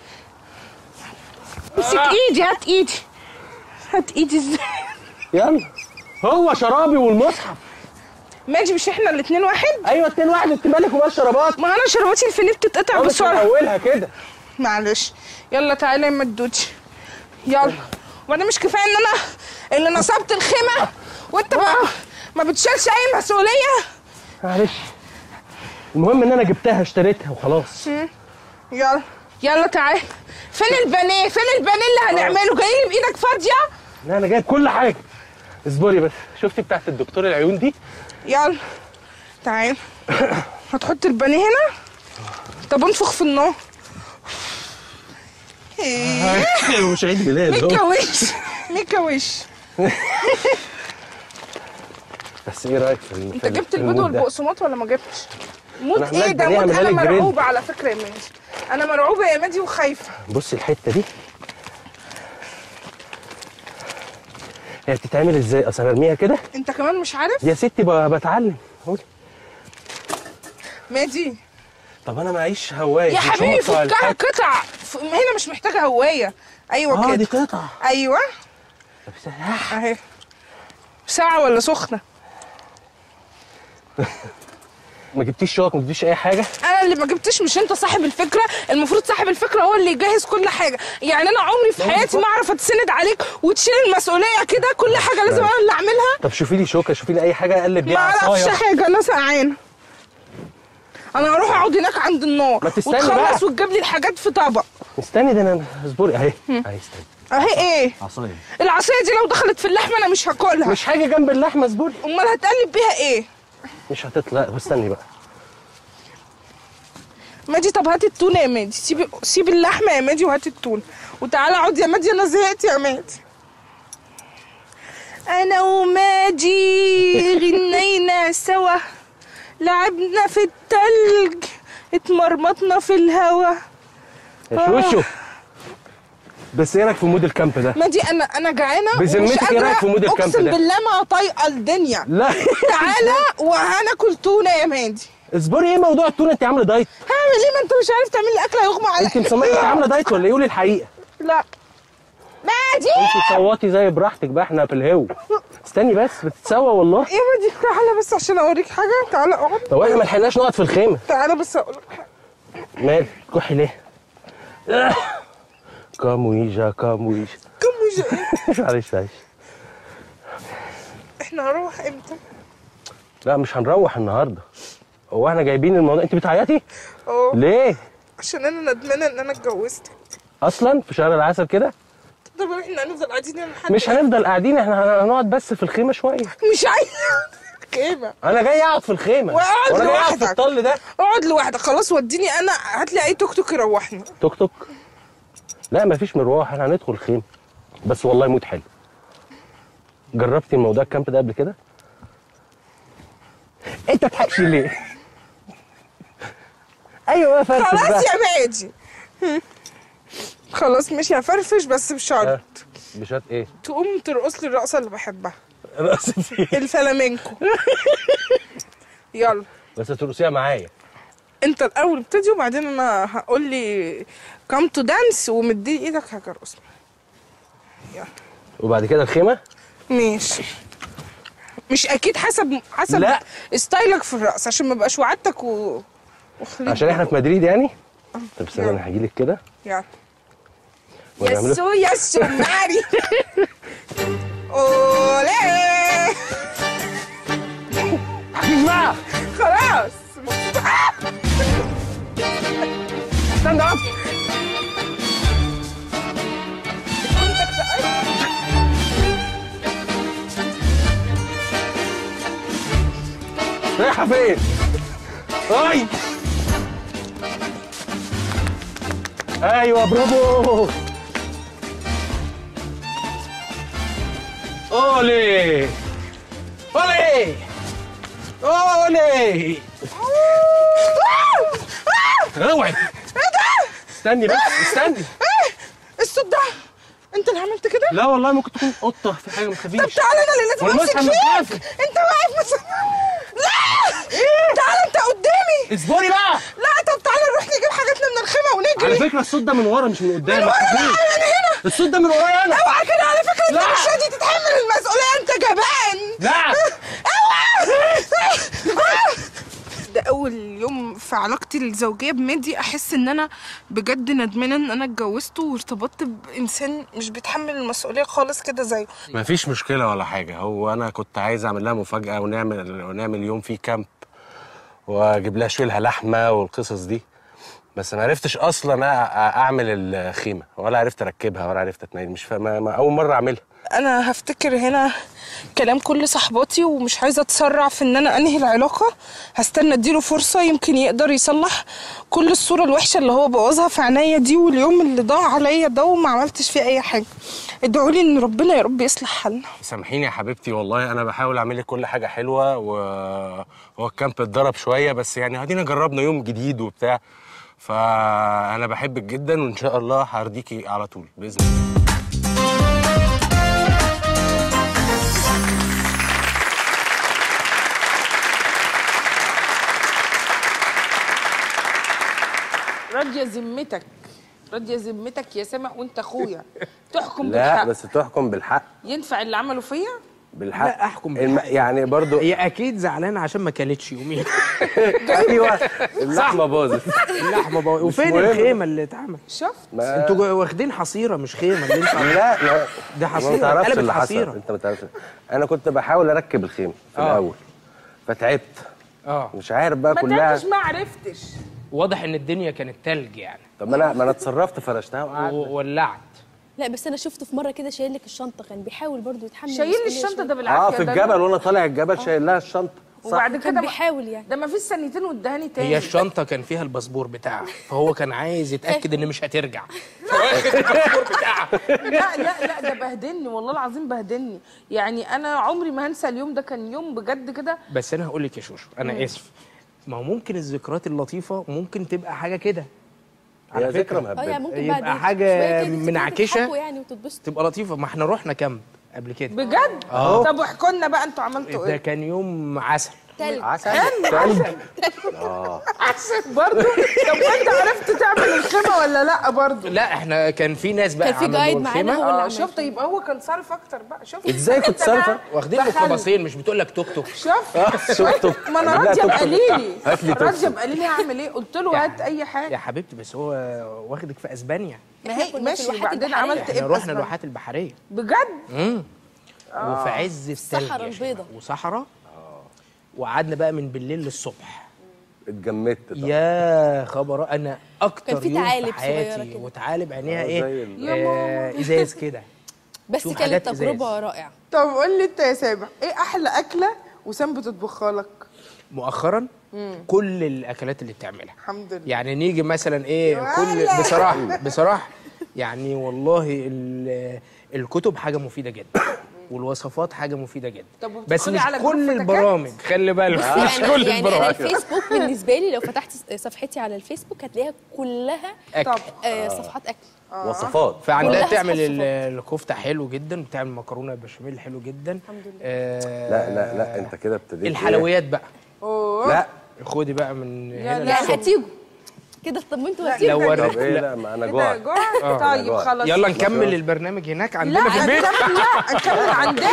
[SPEAKER 1] امسك ايدي هات ايدي هات ايدي ازاي
[SPEAKER 2] يلا هو شرابي والمصحف
[SPEAKER 1] ماجي مش احنا الاتنين واحد
[SPEAKER 2] ايوه اتنين واحد انت مالك ومال شرابات
[SPEAKER 1] ما انا شرباتي الفينيه بتتقطع
[SPEAKER 2] بس
[SPEAKER 1] بسرعه
[SPEAKER 2] اولها كده
[SPEAKER 1] معلش يلا تعالى يا مدوتي يلا وانا مش كفايه ان انا اللي نصبت الخيمه وانت ما ما بتشيلش اي مسؤوليه
[SPEAKER 2] معلش المهم ان انا جبتها اشتريتها وخلاص
[SPEAKER 1] يلا يلا تعالى فين البانيه فين البانيه اللي هنعمله جاي لي بايدك فاضيه
[SPEAKER 2] لا انا جايب كل حاجه اصبري بس شفتي بتاعت الدكتور العيون دي
[SPEAKER 1] يلا تعال هتحط البانيه هنا طب انفخ في النار إيه،
[SPEAKER 2] مش عيد ميلاد
[SPEAKER 1] ميكا
[SPEAKER 2] اهو
[SPEAKER 1] وش ميكا وش
[SPEAKER 2] بس ايه رايك في ال-
[SPEAKER 1] انت
[SPEAKER 2] في ال-
[SPEAKER 1] جبت
[SPEAKER 2] في
[SPEAKER 1] البيض
[SPEAKER 2] المود ده؟
[SPEAKER 1] والبقسماط ولا ما جبتش موت
[SPEAKER 2] أنا
[SPEAKER 1] ايه
[SPEAKER 2] عمال
[SPEAKER 1] ده
[SPEAKER 2] أداريها
[SPEAKER 1] موت
[SPEAKER 2] من
[SPEAKER 1] انا
[SPEAKER 2] قلب جريل.
[SPEAKER 1] مرعوبه على فكره يا مادي انا مرعوبه يا مادي وخايفه
[SPEAKER 2] بصي الحته دي هي بتتعمل ازاي اصل ارميها كده
[SPEAKER 1] انت كمان مش عارف
[SPEAKER 2] يا ستي ب- بتعلم قولي
[SPEAKER 1] مادي
[SPEAKER 2] طب انا معيش هوايه
[SPEAKER 1] يا
[SPEAKER 2] مش
[SPEAKER 1] حبيبي
[SPEAKER 2] هقطع
[SPEAKER 1] فكها
[SPEAKER 2] الحاجة.
[SPEAKER 1] قطع ف- هنا مش محتاجه هوايه ايوه
[SPEAKER 2] اه دي
[SPEAKER 1] كده
[SPEAKER 2] قطعه
[SPEAKER 1] ايوه
[SPEAKER 2] طب استنى.
[SPEAKER 1] اهي ساعه ولا سخنه
[SPEAKER 2] ما جبتيش شوك ما جبتيش اي حاجه
[SPEAKER 1] انا اللي ما جبتش مش انت صاحب الفكره المفروض صاحب الفكره هو اللي يجهز كل حاجه يعني انا عمري في حياتي ما اعرف اتسند عليك وتشيل المسؤوليه كده كل حاجه لازم انا اللي اعملها
[SPEAKER 2] طب شوفي لي شوكه شوفي لي اي حاجه اقلب
[SPEAKER 1] ما
[SPEAKER 2] بيها
[SPEAKER 1] اعرفش
[SPEAKER 2] عصايه
[SPEAKER 1] حاجه انا سقعانه انا هروح اقعد هناك عند النار
[SPEAKER 2] ما تستني
[SPEAKER 1] وتخلص
[SPEAKER 2] بقى.
[SPEAKER 1] وتجيب لي الحاجات في طبق
[SPEAKER 2] استني ده انا اصبري اهي اهي استني
[SPEAKER 1] اهي ايه
[SPEAKER 2] عصايه
[SPEAKER 1] العصايه دي لو دخلت في اللحمه انا مش هاكلها
[SPEAKER 2] مش حاجه جنب اللحمه اصبري
[SPEAKER 1] امال هتقلب بيها ايه
[SPEAKER 2] مش هتطلع استني بقى
[SPEAKER 1] مادي طب هات التونه يا مادي سيب سيب اللحمه يا مادي وهات التونه وتعالى اقعد يا مادي انا زهقت يا مادي انا وماجي غنينا سوا لعبنا في التلج اتمرمطنا في الهوا
[SPEAKER 2] يا شوشو بس ايه رايك في مود الكامب ده
[SPEAKER 1] مادي انا انا جعانه ومش
[SPEAKER 2] بذمتك إيه رأيك في مود
[SPEAKER 1] قادره
[SPEAKER 2] الكامب
[SPEAKER 1] اقسم
[SPEAKER 2] ده؟
[SPEAKER 1] بالله ما طايقه الدنيا
[SPEAKER 2] لا
[SPEAKER 1] تعالى وهناكل تونه يا مادي
[SPEAKER 2] اصبري ايه موضوع التونه انت عامله دايت
[SPEAKER 1] هعمل ايه ما انت مش عارف تعمل لي اكله يغمى عليا
[SPEAKER 2] انت مصممه انت عامله دايت ولا ايه قولي الحقيقه
[SPEAKER 1] لا مادي
[SPEAKER 2] انت تصوتي زي براحتك بقى احنا في الهو استني بس بتتسوى والله
[SPEAKER 1] يا مادي تعالى بس عشان اوريك حاجه تعالى اقعد
[SPEAKER 2] طب احنا ما لحقناش نقعد في الخيمه
[SPEAKER 1] تعالى بس اقول لك حاجه
[SPEAKER 2] مال كحي ليه آه. كامويجا كامويجا
[SPEAKER 1] كم وجه
[SPEAKER 2] معلش معلش
[SPEAKER 1] احنا هنروح امتى؟
[SPEAKER 2] لا مش هنروح النهارده هو احنا جايبين الموضوع انت بتعيطي
[SPEAKER 1] اه
[SPEAKER 2] ليه
[SPEAKER 1] عشان انا ندمانه ان انا اتجوزت
[SPEAKER 2] اصلا في شهر العسل كده
[SPEAKER 1] طب احنا هنفضل قاعدين هنا لحد
[SPEAKER 2] مش هنفضل قاعدين احنا هنقعد بس في الخيمه شويه
[SPEAKER 1] مش عايزه كيمه
[SPEAKER 2] انا جاي اقعد في الخيمه
[SPEAKER 1] واقعد
[SPEAKER 2] وانا جاي اقعد في
[SPEAKER 1] لوحدك.
[SPEAKER 2] الطل ده
[SPEAKER 1] اقعد لوحدك خلاص وديني انا هات لي اي توك توك يروحني
[SPEAKER 2] توك توك لا مفيش مروح احنا هندخل خيمه بس والله مود حلو جربتي موضوع الكامب ده قبل كده انت تضحكش ليه ايوه يا فرفش
[SPEAKER 1] خلاص
[SPEAKER 2] بقى.
[SPEAKER 1] يا ماجي خلاص مش هفرفش بس بشرط
[SPEAKER 2] ها، بشات ايه
[SPEAKER 1] تقوم ترقص لي الرقصه اللي بحبها
[SPEAKER 2] رقصة ايه
[SPEAKER 1] الفلامينكو يلا
[SPEAKER 2] بس ترقصيها معايا
[SPEAKER 1] انت الاول ابتدي وبعدين انا هقول لي كام تو دانس ومدي ايدك هجرقص يلا
[SPEAKER 2] وبعد كده الخيمه
[SPEAKER 1] ماشي مش اكيد حسب حسب
[SPEAKER 2] لا.
[SPEAKER 1] ستايلك في الرقص عشان ما بقاش وعدتك و... وخليك
[SPEAKER 2] عشان احنا في مدريد يعني طب استنى
[SPEAKER 1] يلا.
[SPEAKER 2] انا هجيلك كده
[SPEAKER 1] يعني
[SPEAKER 2] ونعمله
[SPEAKER 1] يسو يسو ماري اولي
[SPEAKER 2] بقى
[SPEAKER 1] خلاص
[SPEAKER 2] استنى بقى رايحة فين؟ اي ايوه برافو اولي اولي اولي اوعي استني بس استني
[SPEAKER 1] الصوت ده انت اللي عملت كده
[SPEAKER 2] لا والله ممكن تكون قطه في حاجه ما
[SPEAKER 1] طب
[SPEAKER 2] تخافيش
[SPEAKER 1] تعالى انا اللي لازم
[SPEAKER 2] والمسحة
[SPEAKER 1] امسك
[SPEAKER 2] متقفل.
[SPEAKER 1] فيك انت واقف مثلا لا تعالى انت قدامي
[SPEAKER 2] اصبري بقى
[SPEAKER 1] لا طب تعالى نروح نجيب حاجاتنا من الخيمه
[SPEAKER 2] على
[SPEAKER 1] ونجري
[SPEAKER 2] فكره الصوت ده من ورا مش من قدام
[SPEAKER 1] من
[SPEAKER 2] ما
[SPEAKER 1] ورا لا
[SPEAKER 2] تخافيش.
[SPEAKER 1] من هنا
[SPEAKER 2] الصوت ده من ورايا انا
[SPEAKER 1] اوعى كده على فكره انت
[SPEAKER 2] لا.
[SPEAKER 1] مش راضي تتحمل المسؤوليه انت جبان
[SPEAKER 2] لا
[SPEAKER 1] ده اول يوم في علاقتي الزوجيه بمادي احس ان انا بجد ندمانه ان انا اتجوزته وارتبطت بانسان مش بيتحمل المسؤوليه خالص كده زيه
[SPEAKER 2] ما فيش مشكله ولا حاجه هو انا كنت عايز اعمل لها مفاجاه ونعمل ونعمل يوم فيه كامب واجيب لها شويلها لحمه والقصص دي بس ما عرفتش اصلا أ- أ- اعمل الخيمه ولا عرفت اركبها ولا عرفت اتنيل مش فاهم ما- ما اول مره اعملها
[SPEAKER 1] انا هفتكر هنا كلام كل صحباتي ومش عايزه اتسرع في ان انا انهي العلاقه هستنى اديله فرصه يمكن يقدر يصلح كل الصوره الوحشه اللي هو بوظها في عينيا دي واليوم اللي ضاع عليا ده وما عملتش فيه اي حاجه ادعوا لي ان ربنا يا رب يصلح حالنا
[SPEAKER 2] سامحيني يا حبيبتي والله انا بحاول اعمل لك كل حاجه حلوه وهو الكامب اتضرب شويه بس يعني ادينا جربنا يوم جديد وبتاع فانا بحبك جدا وان شاء الله هرضيكي على طول باذن الله
[SPEAKER 1] راضيه ذمتك راضيه ذمتك يا سامح وانت اخويا تحكم
[SPEAKER 2] لا
[SPEAKER 1] بالحق
[SPEAKER 2] بس تحكم بالحق
[SPEAKER 1] ينفع اللي عمله فيا
[SPEAKER 2] بالحق
[SPEAKER 3] لا، أحكم
[SPEAKER 2] الم...
[SPEAKER 3] بالحق.
[SPEAKER 2] يعني برضو
[SPEAKER 3] هي اكيد زعلانه عشان ما كلتش يومين
[SPEAKER 2] ايوه اللحمه باظت
[SPEAKER 3] اللحمه بقى وفين
[SPEAKER 2] مهم.
[SPEAKER 3] الخيمه اللي اتعمل
[SPEAKER 1] شفت
[SPEAKER 2] ما-
[SPEAKER 3] انتوا جو- واخدين حصيره مش خيمه اللي انتوا
[SPEAKER 2] لا لا
[SPEAKER 3] ده حصيرة،
[SPEAKER 2] ما تعرفش
[SPEAKER 3] قلبت
[SPEAKER 2] اللي حصل
[SPEAKER 3] حصيرة.
[SPEAKER 2] انت ما تعرفش انا كنت بحاول اركب الخيمه في
[SPEAKER 3] آه.
[SPEAKER 2] الاول فتعبت
[SPEAKER 3] اه
[SPEAKER 2] مش عارف بقى
[SPEAKER 1] ما
[SPEAKER 2] كلها
[SPEAKER 1] تعرفش ما عرفتش
[SPEAKER 3] واضح ان الدنيا كانت تلج يعني
[SPEAKER 2] طب ما انا ما انا اتصرفت فرشتها وقعدت
[SPEAKER 3] وولعت
[SPEAKER 4] لا بس انا شفته في مره كده شايل لك الشنطه كان بيحاول برضو يتحمل
[SPEAKER 1] شايل لي
[SPEAKER 4] المسؤولية
[SPEAKER 1] الشنطه
[SPEAKER 4] شوية.
[SPEAKER 1] ده بالعافيه
[SPEAKER 2] اه في
[SPEAKER 1] ده
[SPEAKER 2] الجبل وانا طالع الجبل شايل لها الشنطه صح
[SPEAKER 1] وبعد كده
[SPEAKER 4] كان
[SPEAKER 1] ما-
[SPEAKER 4] بيحاول يعني
[SPEAKER 1] ده ما فيش ثانيتين وادهاني تاني
[SPEAKER 3] هي الشنطه كان فيها الباسبور بتاعها فهو كان عايز يتاكد ان مش هترجع
[SPEAKER 1] لا لا لا ده بهدلني والله العظيم بهدلني يعني انا عمري ما هنسى اليوم ده كان يوم بجد كده
[SPEAKER 3] بس انا هقول لك يا شوشو انا اسف ما هو ممكن الذكريات اللطيفه ممكن تبقى حاجه كده على
[SPEAKER 2] هي ذكرى
[SPEAKER 3] فكرة.
[SPEAKER 4] اه
[SPEAKER 2] مهببه
[SPEAKER 4] يعني ممكن
[SPEAKER 3] يبقى
[SPEAKER 4] بعد
[SPEAKER 3] حاجة
[SPEAKER 4] شوية كده
[SPEAKER 3] منعكشة.
[SPEAKER 4] تضحكوا يعني وتتبسطوا
[SPEAKER 3] تبقى لطيفه ما احنا رحنا كامب قبل كده
[SPEAKER 1] بجد
[SPEAKER 3] أهو.
[SPEAKER 1] طب واحكوا لنا بقى انتوا عملتوا
[SPEAKER 3] ده
[SPEAKER 1] ايه
[SPEAKER 3] كان يوم عسل
[SPEAKER 4] تلج
[SPEAKER 2] عسل
[SPEAKER 1] عسل برضه طب وانت عرفت تعمل الخيمه ولا لا برضه
[SPEAKER 3] لا احنا كان في ناس بقى
[SPEAKER 4] كان في
[SPEAKER 3] عملوا
[SPEAKER 4] جايد معانا
[SPEAKER 3] الخيمة.
[SPEAKER 4] هو اللي
[SPEAKER 1] اه
[SPEAKER 4] عمل
[SPEAKER 1] شفت يبقى هو كان صارف اكتر بقى شفت
[SPEAKER 2] ازاي كنت
[SPEAKER 1] أنت بقى
[SPEAKER 2] صارفة؟
[SPEAKER 3] واخدين
[SPEAKER 1] دخلت.
[SPEAKER 3] ميكروباصين مش بتقول لك توك توك
[SPEAKER 1] شفت
[SPEAKER 2] شفته
[SPEAKER 1] ما انا
[SPEAKER 2] لا،
[SPEAKER 1] راضيه
[SPEAKER 2] توك توك.
[SPEAKER 1] بقليلي
[SPEAKER 2] هات لي توك
[SPEAKER 1] راضيه
[SPEAKER 2] توك.
[SPEAKER 1] بقليلي هعمل ايه قلت له هات اي
[SPEAKER 3] يا
[SPEAKER 1] حاجه
[SPEAKER 3] حبيبتي بس هو واخدك في اسبانيا
[SPEAKER 1] ما
[SPEAKER 4] إحنا
[SPEAKER 1] هي
[SPEAKER 4] كنا في
[SPEAKER 1] ماشي
[SPEAKER 4] الواحات
[SPEAKER 1] وبعدين
[SPEAKER 4] البحرية.
[SPEAKER 1] عملت
[SPEAKER 3] احنا
[SPEAKER 1] ايه
[SPEAKER 3] رحنا
[SPEAKER 1] بأسبانيا؟
[SPEAKER 3] الواحات البحريه
[SPEAKER 1] بجد
[SPEAKER 3] امم وفي عز الثلج
[SPEAKER 4] الصحراء
[SPEAKER 3] يا شيماء.
[SPEAKER 4] البيضاء.
[SPEAKER 3] وصحراء وقعدنا بقى من بالليل للصبح
[SPEAKER 2] اتجمدت طبعا.
[SPEAKER 3] يا خبر انا اكتر
[SPEAKER 4] كان في
[SPEAKER 3] يوم
[SPEAKER 4] تعالب
[SPEAKER 3] في
[SPEAKER 4] صغيرة
[SPEAKER 3] حياتي
[SPEAKER 4] كده.
[SPEAKER 3] وتعالب عينيها
[SPEAKER 2] آه،
[SPEAKER 3] ايه
[SPEAKER 2] زي ال-
[SPEAKER 1] يا
[SPEAKER 3] آه ازاز كده
[SPEAKER 4] بس
[SPEAKER 3] شوف
[SPEAKER 4] كانت
[SPEAKER 3] حاجات إزاز.
[SPEAKER 4] تجربه رائعه
[SPEAKER 1] طب قول لي انت يا سامح ايه احلى اكله وسام بتطبخها لك
[SPEAKER 3] مؤخرا كل الاكلات اللي بتعملها
[SPEAKER 1] الحمد لله
[SPEAKER 3] يعني نيجي مثلا ايه كل
[SPEAKER 1] ولا.
[SPEAKER 3] بصراحه بصراحه يعني والله ال- الكتب حاجه مفيده جدا والوصفات حاجه مفيده جدا
[SPEAKER 1] طب
[SPEAKER 3] بس
[SPEAKER 1] وبتدخلي
[SPEAKER 3] مش
[SPEAKER 1] على جروب
[SPEAKER 3] كل
[SPEAKER 1] فتكات؟
[SPEAKER 3] البرامج خلي بالك مش
[SPEAKER 4] يعني
[SPEAKER 3] كل
[SPEAKER 4] يعني انا
[SPEAKER 3] البرامج
[SPEAKER 4] الفيسبوك بالنسبه لي لو فتحت صفحتي على الفيسبوك هتلاقيها كلها
[SPEAKER 3] أكل.
[SPEAKER 1] طب
[SPEAKER 4] آه، صفحات اكل
[SPEAKER 2] وصفات
[SPEAKER 3] فعندها
[SPEAKER 4] كلها
[SPEAKER 3] بتعمل
[SPEAKER 4] صفات.
[SPEAKER 3] ال- الكفته حلو جدا بتعمل مكرونه بشاميل حلو جدا
[SPEAKER 4] الحمد لله.
[SPEAKER 3] آه
[SPEAKER 2] لا لا لا انت كده ابتديت
[SPEAKER 3] الحلويات بقى
[SPEAKER 1] اوه
[SPEAKER 2] لا
[SPEAKER 3] خدي بقى من هنا
[SPEAKER 1] لا،
[SPEAKER 4] يعني
[SPEAKER 3] للصبح.
[SPEAKER 4] هتيجوا كده طمنتوا
[SPEAKER 1] لا،
[SPEAKER 4] هتيجوا
[SPEAKER 3] لو ورق
[SPEAKER 2] طب ايه
[SPEAKER 3] لا.
[SPEAKER 2] لا ما انا
[SPEAKER 1] كده
[SPEAKER 2] جوعت
[SPEAKER 1] جوع طيب
[SPEAKER 2] جوعت.
[SPEAKER 1] خلاص
[SPEAKER 3] يلا نكمل البرنامج هناك
[SPEAKER 1] لا
[SPEAKER 3] عندنا في البيت
[SPEAKER 1] نكمل لا نكمل عندنا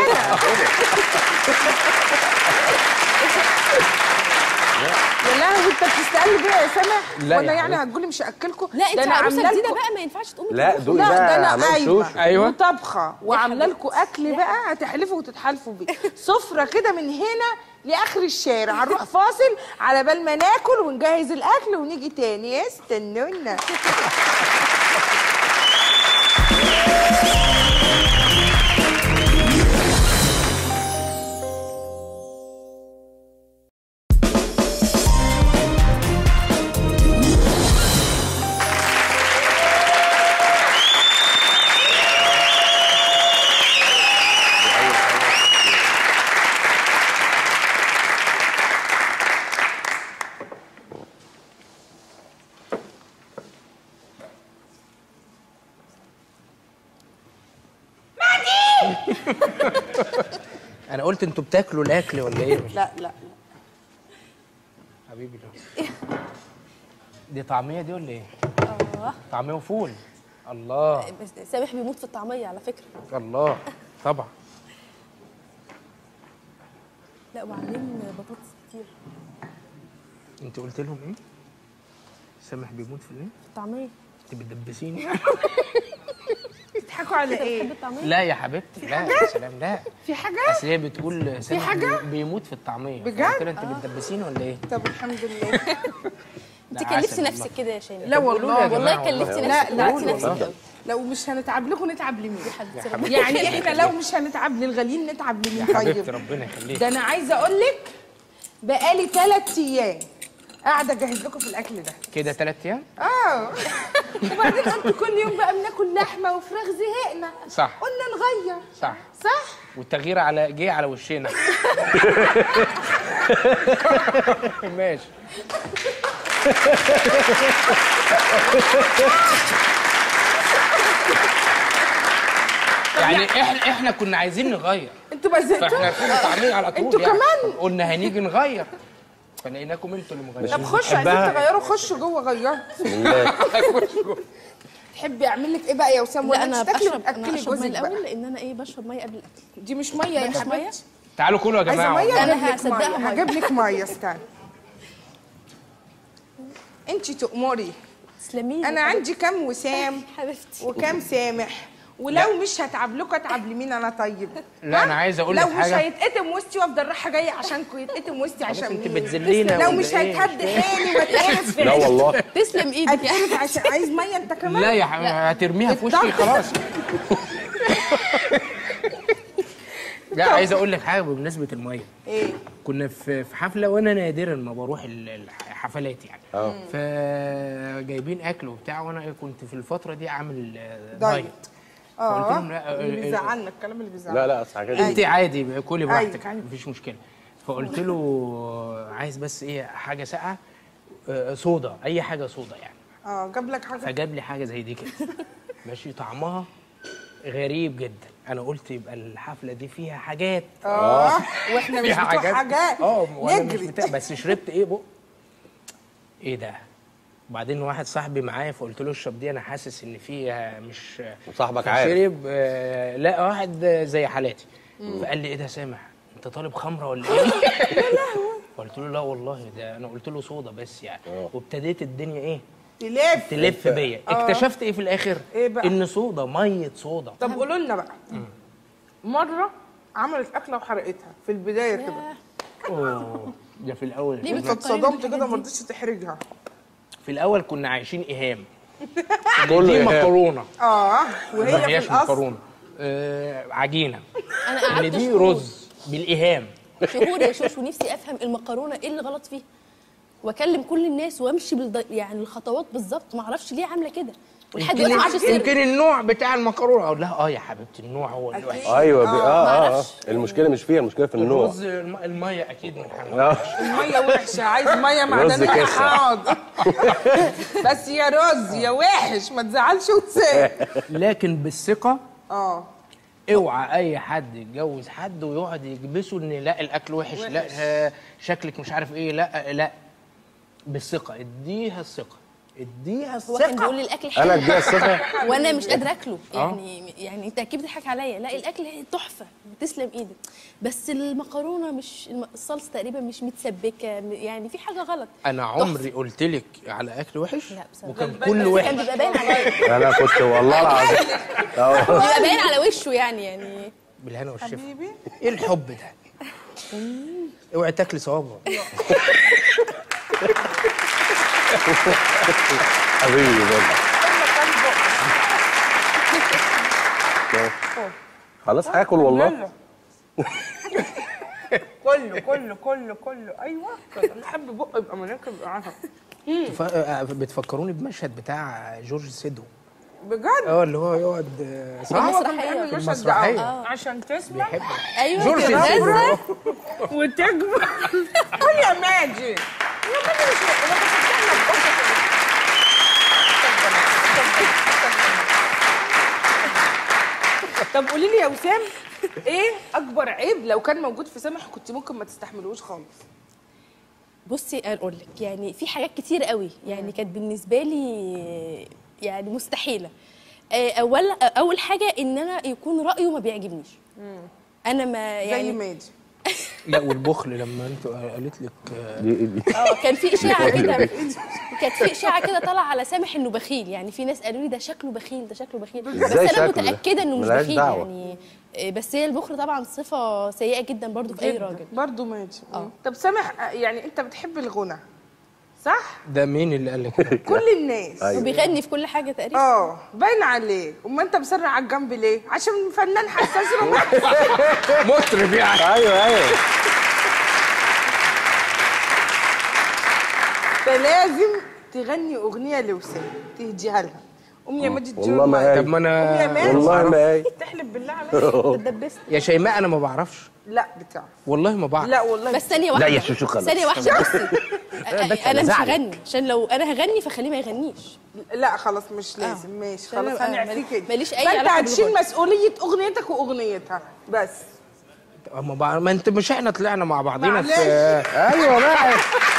[SPEAKER 1] يا لهوي انت بتستقل بيا يا سامح
[SPEAKER 3] لا
[SPEAKER 1] وانا
[SPEAKER 3] يا
[SPEAKER 1] يعني
[SPEAKER 3] حبيبتي.
[SPEAKER 1] هتقولي مش هاكلكم
[SPEAKER 4] لا انت
[SPEAKER 1] أنا
[SPEAKER 4] عروسه
[SPEAKER 1] عاملة
[SPEAKER 4] جديده
[SPEAKER 1] لكم-
[SPEAKER 4] بقى ما ينفعش تقومي
[SPEAKER 2] لا
[SPEAKER 4] تطبخي.
[SPEAKER 2] دوقي
[SPEAKER 1] لا ده
[SPEAKER 2] بقى
[SPEAKER 1] انا
[SPEAKER 2] عمال
[SPEAKER 1] قايمه
[SPEAKER 2] شوشو.
[SPEAKER 3] أيوة.
[SPEAKER 1] وطبخه وعامله لكم اكل بقى هتحلفوا وتتحالفوا بيه سفره كده من هنا لاخر الشارع هنروح فاصل على بال ما ناكل ونجهز الاكل ونيجي تاني استنونا
[SPEAKER 3] انا قلت انتوا بتاكلوا الاكل ولا ايه مش
[SPEAKER 1] لا لا
[SPEAKER 3] حبيبي لا دي طعميه دي ولا ايه
[SPEAKER 4] اه
[SPEAKER 3] طعميه وفول الله
[SPEAKER 4] بس سامح بيموت في الطعميه على فكره
[SPEAKER 3] الله طبعا
[SPEAKER 4] لا وعاملين بطاطس كتير
[SPEAKER 3] انت قلت لهم ايه سامح بيموت في الايه
[SPEAKER 4] في الطعميه
[SPEAKER 3] انت بتدبسيني
[SPEAKER 1] بتضحكوا على
[SPEAKER 4] بتحب
[SPEAKER 1] ايه
[SPEAKER 4] الطعميه
[SPEAKER 3] لا يا حبيبتي لا يا سلام لا
[SPEAKER 1] في حاجه
[SPEAKER 3] اصل هي بتقول سامح
[SPEAKER 1] حاجة؟
[SPEAKER 3] بي- بيموت في الطعميه
[SPEAKER 1] بجد؟
[SPEAKER 3] قلت لها انت بتدبسيني ولا ايه
[SPEAKER 1] طب الحمد لله
[SPEAKER 4] انت
[SPEAKER 3] ده عسل
[SPEAKER 4] كلفتي
[SPEAKER 3] والله.
[SPEAKER 4] نفسك كده يا شيماء
[SPEAKER 1] لا
[SPEAKER 3] قولوا لي يا
[SPEAKER 1] والله
[SPEAKER 3] جماعة
[SPEAKER 4] والله كلفتي
[SPEAKER 1] لا
[SPEAKER 4] نفسك
[SPEAKER 1] لا
[SPEAKER 4] كلفتي نفسك
[SPEAKER 1] والله.
[SPEAKER 4] قوي
[SPEAKER 1] لو مش هنتعب لكم نتعب لمين
[SPEAKER 4] حبيبتي
[SPEAKER 3] يا
[SPEAKER 4] ربنا
[SPEAKER 1] يعني احنا لو مش هنتعب للغاليين نتعب لمين
[SPEAKER 3] حبيبتي
[SPEAKER 1] طيب
[SPEAKER 3] ربنا يخليك
[SPEAKER 1] ده انا عايزه اقول لك بقالي ثلاث ايام قاعده اجهز لكم في الاكل ده
[SPEAKER 3] كده ثلاث ايام
[SPEAKER 1] اه وبعدين انتوا كل يوم بقى بناكل لحمه وفراخ زهقنا
[SPEAKER 3] صح.
[SPEAKER 1] قلنا نغير
[SPEAKER 3] صح
[SPEAKER 1] صح
[SPEAKER 3] والتغيير على جه على وشنا ماشي يعني احنا احنا كنا عايزين نغير
[SPEAKER 1] انتوا بقى
[SPEAKER 3] فاحنا
[SPEAKER 1] زهقتوا
[SPEAKER 3] كنا طالعين على طول
[SPEAKER 1] انتوا
[SPEAKER 3] يعني.
[SPEAKER 1] كمان؟
[SPEAKER 3] قلنا هنيجي نغير فلقيناكم انتوا اللي مغيرين
[SPEAKER 1] طب خشوا عايزين تغيروا خشوا جوه غيروا تحبي اعمل لك ايه بقى يا وسام
[SPEAKER 4] لا
[SPEAKER 1] ولا
[SPEAKER 4] انا
[SPEAKER 1] انت تاكلي
[SPEAKER 4] بشرب انا
[SPEAKER 1] وتاكلي
[SPEAKER 4] اشرب ميه
[SPEAKER 1] جوزك
[SPEAKER 4] الاول
[SPEAKER 1] بقى
[SPEAKER 4] لان انا ايه بشرب ميه قبل الاكل
[SPEAKER 1] دي مش ميه يا
[SPEAKER 4] بلاش مية؟
[SPEAKER 1] حبيبتي
[SPEAKER 3] تعالوا كلوا يا
[SPEAKER 1] عايزه
[SPEAKER 3] جماعه
[SPEAKER 1] ميه
[SPEAKER 3] والله.
[SPEAKER 4] أنا
[SPEAKER 1] هجيب لك
[SPEAKER 4] هصدقها
[SPEAKER 1] ميه
[SPEAKER 4] مية.
[SPEAKER 1] هجيب لك ميه استنى انت تؤمري
[SPEAKER 4] تسلمي لي
[SPEAKER 1] انا عندي كام وسام
[SPEAKER 4] حبيبتي
[SPEAKER 1] وكام سامح ولو مش هتعب لكم اتعب لمين انا طيب
[SPEAKER 3] لا،
[SPEAKER 1] ها؟
[SPEAKER 3] أنا عايز أقول
[SPEAKER 1] لو
[SPEAKER 3] لك
[SPEAKER 1] مش
[SPEAKER 3] حاجة.
[SPEAKER 1] هيتقتم وسطي وافضل رايحه جايه عشانكم يتقتم وسطي عشان
[SPEAKER 3] انت
[SPEAKER 1] مين؟
[SPEAKER 3] بتذلينا
[SPEAKER 1] لو
[SPEAKER 3] ولا
[SPEAKER 1] مش
[SPEAKER 3] إيه؟
[SPEAKER 1] هيتهد حالي واتقرف
[SPEAKER 2] لا والله
[SPEAKER 4] تسلم ايدك يعني
[SPEAKER 1] اتقرف عشان عايز ميه انت كمان
[SPEAKER 3] لا يا حبيبي هترميها في وشي
[SPEAKER 1] الضغط.
[SPEAKER 3] خلاص لا عايز اقول لك حاجه بمناسبه الميه
[SPEAKER 1] ايه
[SPEAKER 3] كنا في في حفله وانا نادرا ما بروح ال- الحفلات يعني
[SPEAKER 2] اه.
[SPEAKER 3] فجايبين اكل وبتاع وانا كنت في الفتره دي عامل آه،
[SPEAKER 1] دايت.
[SPEAKER 3] دايت فقلت
[SPEAKER 1] اه
[SPEAKER 3] لهم لا،
[SPEAKER 1] اللي
[SPEAKER 3] آه،
[SPEAKER 1] بيزعلنا الكلام اللي بيزعلنا
[SPEAKER 2] لا لا اصل حاجات
[SPEAKER 3] انت عادي كلي براحتك
[SPEAKER 1] أيوة.
[SPEAKER 3] مفيش مشكله فقلت له عايز بس ايه حاجه ساقعه آه، صودا اي حاجه صودا يعني
[SPEAKER 1] اه جاب لك حاجه
[SPEAKER 3] فجاب لي حاجه زي دي كده ماشي طعمها غريب جدا انا قلت يبقى الحفله دي فيها حاجات
[SPEAKER 1] اه واحنا مش
[SPEAKER 3] فيها
[SPEAKER 1] بتوع حاجات
[SPEAKER 3] اه وانا مش
[SPEAKER 1] نجري
[SPEAKER 3] بتاع بس شربت ايه بق ايه ده وبعدين واحد صاحبي معايا فقلت له اشرب دي انا حاسس ان فيها مش
[SPEAKER 2] وصاحبك عارف.
[SPEAKER 3] شرب آه لا واحد آه، زي حالاتي فقال لي ايه ده سامح انت طالب خمره ولا ايه قلت له لا والله ده انا قلت له صودا بس يعني وابتديت الدنيا ايه
[SPEAKER 1] تلف
[SPEAKER 3] تلف بيا اكتشفت ايه في الاخر
[SPEAKER 1] إيه بقى؟
[SPEAKER 3] ان صودا ميه صودا
[SPEAKER 1] طب قولوا لنا بقى مره عملت اكله وحرقتها في البدايه كده
[SPEAKER 3] اوه ده في الاول
[SPEAKER 4] ليه
[SPEAKER 1] انت
[SPEAKER 4] بتفكريني
[SPEAKER 1] اتصدمت
[SPEAKER 4] بالحاجات
[SPEAKER 1] كده ما
[SPEAKER 4] دي؟
[SPEAKER 1] رضيتش تحرجها
[SPEAKER 3] في الاول كنا عايشين ايهام
[SPEAKER 2] كله
[SPEAKER 3] دي
[SPEAKER 2] إيهام.
[SPEAKER 3] مكرونه
[SPEAKER 1] اه
[SPEAKER 3] ما
[SPEAKER 1] وهي في
[SPEAKER 3] هياش
[SPEAKER 1] الاصل
[SPEAKER 3] مكرونه آه عجينه
[SPEAKER 4] انا
[SPEAKER 3] ان
[SPEAKER 4] قعدت
[SPEAKER 3] دي
[SPEAKER 4] شهور
[SPEAKER 3] رز بالايهام
[SPEAKER 4] شهور يا شوش ونفسي افهم المكرونه ايه اللي غلط فيها واكلم كل الناس وامشي بالض... يعني الخطوات بالظبط ما اعرفش ليه عامله كده ولحد دلوقتي ما اعرفش
[SPEAKER 3] يمكن,
[SPEAKER 4] السر
[SPEAKER 3] يمكن النوع بتاع المكرونه اقول لها اه يا حبيبتي النوع هو اللي وحش
[SPEAKER 2] ايوه بي... اه اه, آه.
[SPEAKER 4] معرفش.
[SPEAKER 2] المشكله مش فيها المشكله في النوع
[SPEAKER 3] الرز الم- الميه اكيد من حاجه
[SPEAKER 2] اه
[SPEAKER 1] الميه وحشه عايز ميه معدنيه
[SPEAKER 2] كسر.
[SPEAKER 1] حاضر بس يا رز يا وحش ما تزعلش وتسيب
[SPEAKER 3] لكن بالثقه
[SPEAKER 1] اه
[SPEAKER 3] اوعى اي حد يتجوز حد ويقعد يكبسه ان لا الاكل وحش, لا آه، شكلك مش عارف ايه لا لا بالثقه اديها الثقه اديها
[SPEAKER 4] هو كان
[SPEAKER 3] الثقه
[SPEAKER 4] بيقول لي الاكل
[SPEAKER 2] انا
[SPEAKER 4] حلو
[SPEAKER 2] اديها الثقه
[SPEAKER 4] وانا مش قادره اكله
[SPEAKER 3] آه.
[SPEAKER 4] يعني يعني انت اكيد بتضحك عليا لا الاكل تحفه تسلم ايدك بس المكرونه مش الم- الصلصه تقريبا مش متسبكه م- يعني في حاجه غلط
[SPEAKER 3] انا عمري قلت لك على اكل وحش
[SPEAKER 4] لا بصراحة.
[SPEAKER 3] وكان
[SPEAKER 1] بس
[SPEAKER 3] كله
[SPEAKER 4] كان
[SPEAKER 3] وحش
[SPEAKER 4] بيبقى باين عليا
[SPEAKER 2] انا كنت والله العظيم اه
[SPEAKER 4] بيبقى باين على وشه يعني يعني
[SPEAKER 3] بالهنا والشفا
[SPEAKER 1] حبيبي
[SPEAKER 3] ايه الحب ده اوعي تاكلي صوابع
[SPEAKER 2] حبيبي برضه خلاص هاكل والله
[SPEAKER 1] كله كله كله كله ايوه كده. انا احب بق يبقى مليان كده يبقى عارفه
[SPEAKER 3] تف- آه، بتفكروني بمشهد بتاع جورج سيدو
[SPEAKER 1] بجد
[SPEAKER 3] اه اللي هو يقعد آه، صح
[SPEAKER 1] هو كان
[SPEAKER 4] المسرحية.
[SPEAKER 1] بيعمل
[SPEAKER 3] في
[SPEAKER 1] المشهد ده
[SPEAKER 3] المسرحية.
[SPEAKER 1] آه. عشان تسمع
[SPEAKER 3] بيحب
[SPEAKER 4] ايوه
[SPEAKER 3] جورج
[SPEAKER 4] كده.
[SPEAKER 3] سيدو
[SPEAKER 1] وتكبر قول يا ماجد يا ماجد مش انا طب قولي لي يا وسام ايه اكبر عيب لو كان موجود في سامح كنت ممكن ما تستحملوش خالص
[SPEAKER 4] بصي اقول لك يعني في حاجات كتير قوي يعني كانت بالنسبه لي يعني مستحيله آه، اول اول حاجه ان انا يكون رايه ما بيعجبنيش انا ما
[SPEAKER 1] زي
[SPEAKER 4] يعني
[SPEAKER 1] ماجد
[SPEAKER 3] لا والبخل لما انت قالت لك آه،
[SPEAKER 2] دي دي
[SPEAKER 4] اه كان في اشاعه كده كانت في اشاعه كده طالعه على سامح انه بخيل يعني في ناس قالوا لي ده شكله بخيل ده شكله بخيل بس
[SPEAKER 2] إزاي
[SPEAKER 4] انا
[SPEAKER 2] شكله ده؟
[SPEAKER 4] متاكده انه مش
[SPEAKER 2] ملهاش
[SPEAKER 4] بخيل
[SPEAKER 2] دعوة.
[SPEAKER 4] يعني آه، بس هي البخل طبعا صفه سيئه جدا برضو في اي راجل
[SPEAKER 1] برضه ماجد
[SPEAKER 4] اه.
[SPEAKER 1] طب سامح يعني انت بتحب الغنى صح
[SPEAKER 3] ده مين اللي قال لك كده؟
[SPEAKER 1] كل الناس
[SPEAKER 2] أيوة.
[SPEAKER 4] وبيغني في كل حاجه تقريبا
[SPEAKER 1] اه باين عليك امال انت مسرع على الجنب ليه عشان فنان حساس رومانسي
[SPEAKER 3] مطرب يعني
[SPEAKER 2] ايوه ايوه
[SPEAKER 1] فلازم تغني اغنيه لوسام تهديها لها ام يا ماجد
[SPEAKER 2] والله ما قايل.
[SPEAKER 3] طب ما
[SPEAKER 1] ام يا
[SPEAKER 3] انا
[SPEAKER 1] ماجد
[SPEAKER 2] والله ما قايل.
[SPEAKER 1] تحلف بالله عليك
[SPEAKER 4] اتدبست
[SPEAKER 3] يا شيماء انا ما بعرفش
[SPEAKER 1] لا بتاع
[SPEAKER 3] والله ما بعرف
[SPEAKER 1] لا والله
[SPEAKER 4] بس ثانيه واحده
[SPEAKER 2] لا يا شوشو خلاص.
[SPEAKER 4] ثانيه واحده بصي
[SPEAKER 2] بس
[SPEAKER 4] انا مش
[SPEAKER 2] هزعلك.
[SPEAKER 4] هغني عشان لو انا هغني فخليه ما يغنيش
[SPEAKER 1] لا خلاص مش لازم ماشي
[SPEAKER 4] عشان
[SPEAKER 1] خلاص
[SPEAKER 4] أنا
[SPEAKER 1] هنعفيه كده
[SPEAKER 4] ماليش أي
[SPEAKER 1] فانت
[SPEAKER 4] علاقة
[SPEAKER 1] هتشيل
[SPEAKER 4] بالغنى.
[SPEAKER 1] مسؤوليه اغنيتك واغنيتها بس
[SPEAKER 3] ما, بعرف. ما انت مش احنا طلعنا مع بعضينا
[SPEAKER 1] معلش.
[SPEAKER 3] في
[SPEAKER 2] ايوه بقى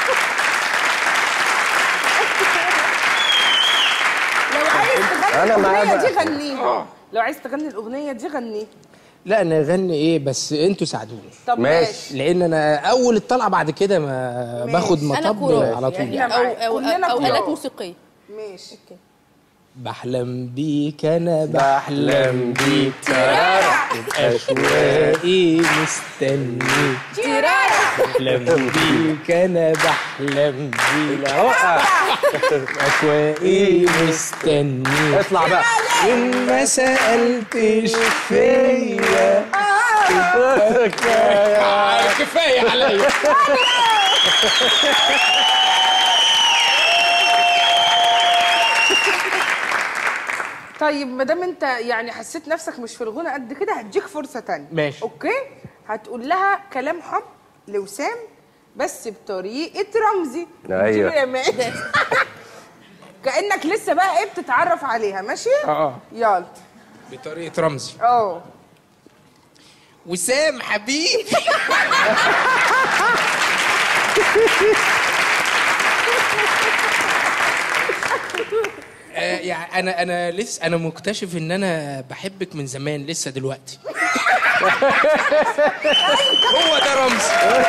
[SPEAKER 1] لو عايز تغني
[SPEAKER 2] أنا معاه
[SPEAKER 1] الاغنيه
[SPEAKER 2] بقى.
[SPEAKER 1] دي غنيها لو عايز تغني الاغنيه دي غنيها
[SPEAKER 3] لا انا اغني ايه بس انتوا ساعدوني
[SPEAKER 1] طب
[SPEAKER 2] ماشي.
[SPEAKER 1] ماشي
[SPEAKER 3] لان انا اول الطلعه بعد كده ما
[SPEAKER 1] ماشي.
[SPEAKER 3] باخد
[SPEAKER 4] انا
[SPEAKER 3] مطب
[SPEAKER 4] كورال
[SPEAKER 3] على طول
[SPEAKER 1] يعني
[SPEAKER 3] يعني.
[SPEAKER 1] إحنا
[SPEAKER 4] او
[SPEAKER 1] معاك.
[SPEAKER 4] او
[SPEAKER 1] كلنا
[SPEAKER 4] او
[SPEAKER 1] كورال.
[SPEAKER 4] الات موسيقيه
[SPEAKER 1] ماشي
[SPEAKER 3] بحلم بيك انا
[SPEAKER 2] بحلم بيك
[SPEAKER 3] اشواقي مستنيك بحلم بيك انا بحلم بيك اشواقي مستنيك
[SPEAKER 2] اطلع بقى
[SPEAKER 3] وإن ما سالتش فيا كفايه عليا
[SPEAKER 1] طيب ما دام انت يعني حسيت نفسك مش في الغنى قد كده هديك فرصه تانية
[SPEAKER 3] ماشي.
[SPEAKER 1] اوكي هتقول لها كلام حب لوسام بس بطريقه رمزي
[SPEAKER 2] أيوة.
[SPEAKER 1] دي يا مان. كانك لسه بقى ايه بتتعرف عليها ماشي
[SPEAKER 3] اه
[SPEAKER 1] يلا
[SPEAKER 3] بطريقه رمزي
[SPEAKER 1] اه
[SPEAKER 3] وسام حبيبي آه، يعني انا انا لسه انا مكتشف ان انا بحبك من زمان لسه دلوقتي هو ده رمزي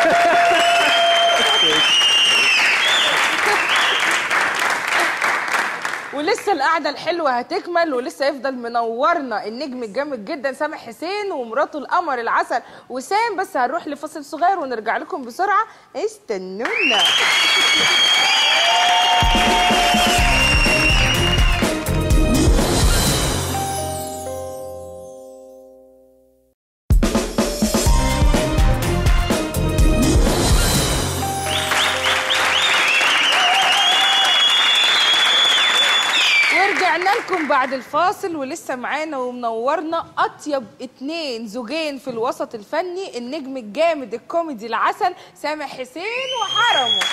[SPEAKER 1] ولسه القعده الحلوه هتكمل ولسه يفضل منورنا النجم الجامد جدا سامح حسين ومراته القمر العسل وسام بس هنروح لفاصل صغير ونرجع لكم بسرعه استنونا ورجعنا لكم بعد الفاصل ولسه معانا ومنورنا اطيب اتنين زوجين في الوسط الفني النجم الجامد الكوميدي العسل سامح حسين وحرمه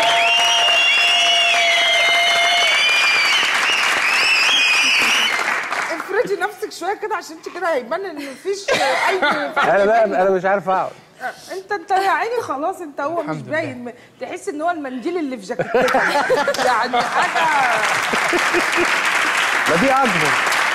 [SPEAKER 1] افرضي نفسك شويه كده عشان انت كده هيبان ان مفيش اي
[SPEAKER 2] انا بقى انا مش عارف اقعد
[SPEAKER 1] انت انت يا عيني خلاص انت هو مش
[SPEAKER 3] الحمد لله.
[SPEAKER 1] باين تحس ان هو المنديل اللي في جاكيتك يعني حاجه
[SPEAKER 2] ما دي اكبر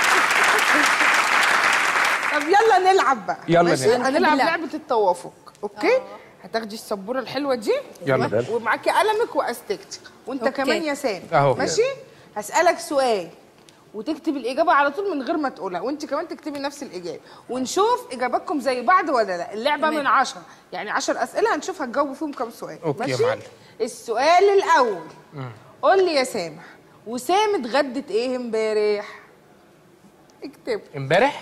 [SPEAKER 1] طب يلا نلعب بقى
[SPEAKER 3] يلا
[SPEAKER 1] ماشي
[SPEAKER 3] نلعب.
[SPEAKER 1] هنلعب
[SPEAKER 4] نلعب.
[SPEAKER 1] لعبه التوافق اوكي هتاخدي السبوره الحلوه دي
[SPEAKER 3] يلا
[SPEAKER 1] ومعاكي قلمك واستكتك وانت
[SPEAKER 4] أوكي.
[SPEAKER 1] كمان يا سام
[SPEAKER 3] أهو.
[SPEAKER 1] ماشي هسالك سؤال وتكتب الاجابه على طول من غير ما تقولها وانت كمان تكتبي نفس الاجابه ونشوف اجاباتكم زي بعض ولا لا اللعبه
[SPEAKER 4] تمام.
[SPEAKER 1] من عشرة يعني عشر اسئله هنشوف هتجاوبوا فيهم كام سؤال
[SPEAKER 3] أوكي يا
[SPEAKER 1] ماشي
[SPEAKER 3] معلم.
[SPEAKER 1] السؤال الاول قول لي يا سامح وسام اتغدت ايه امبارح اكتب
[SPEAKER 3] امبارح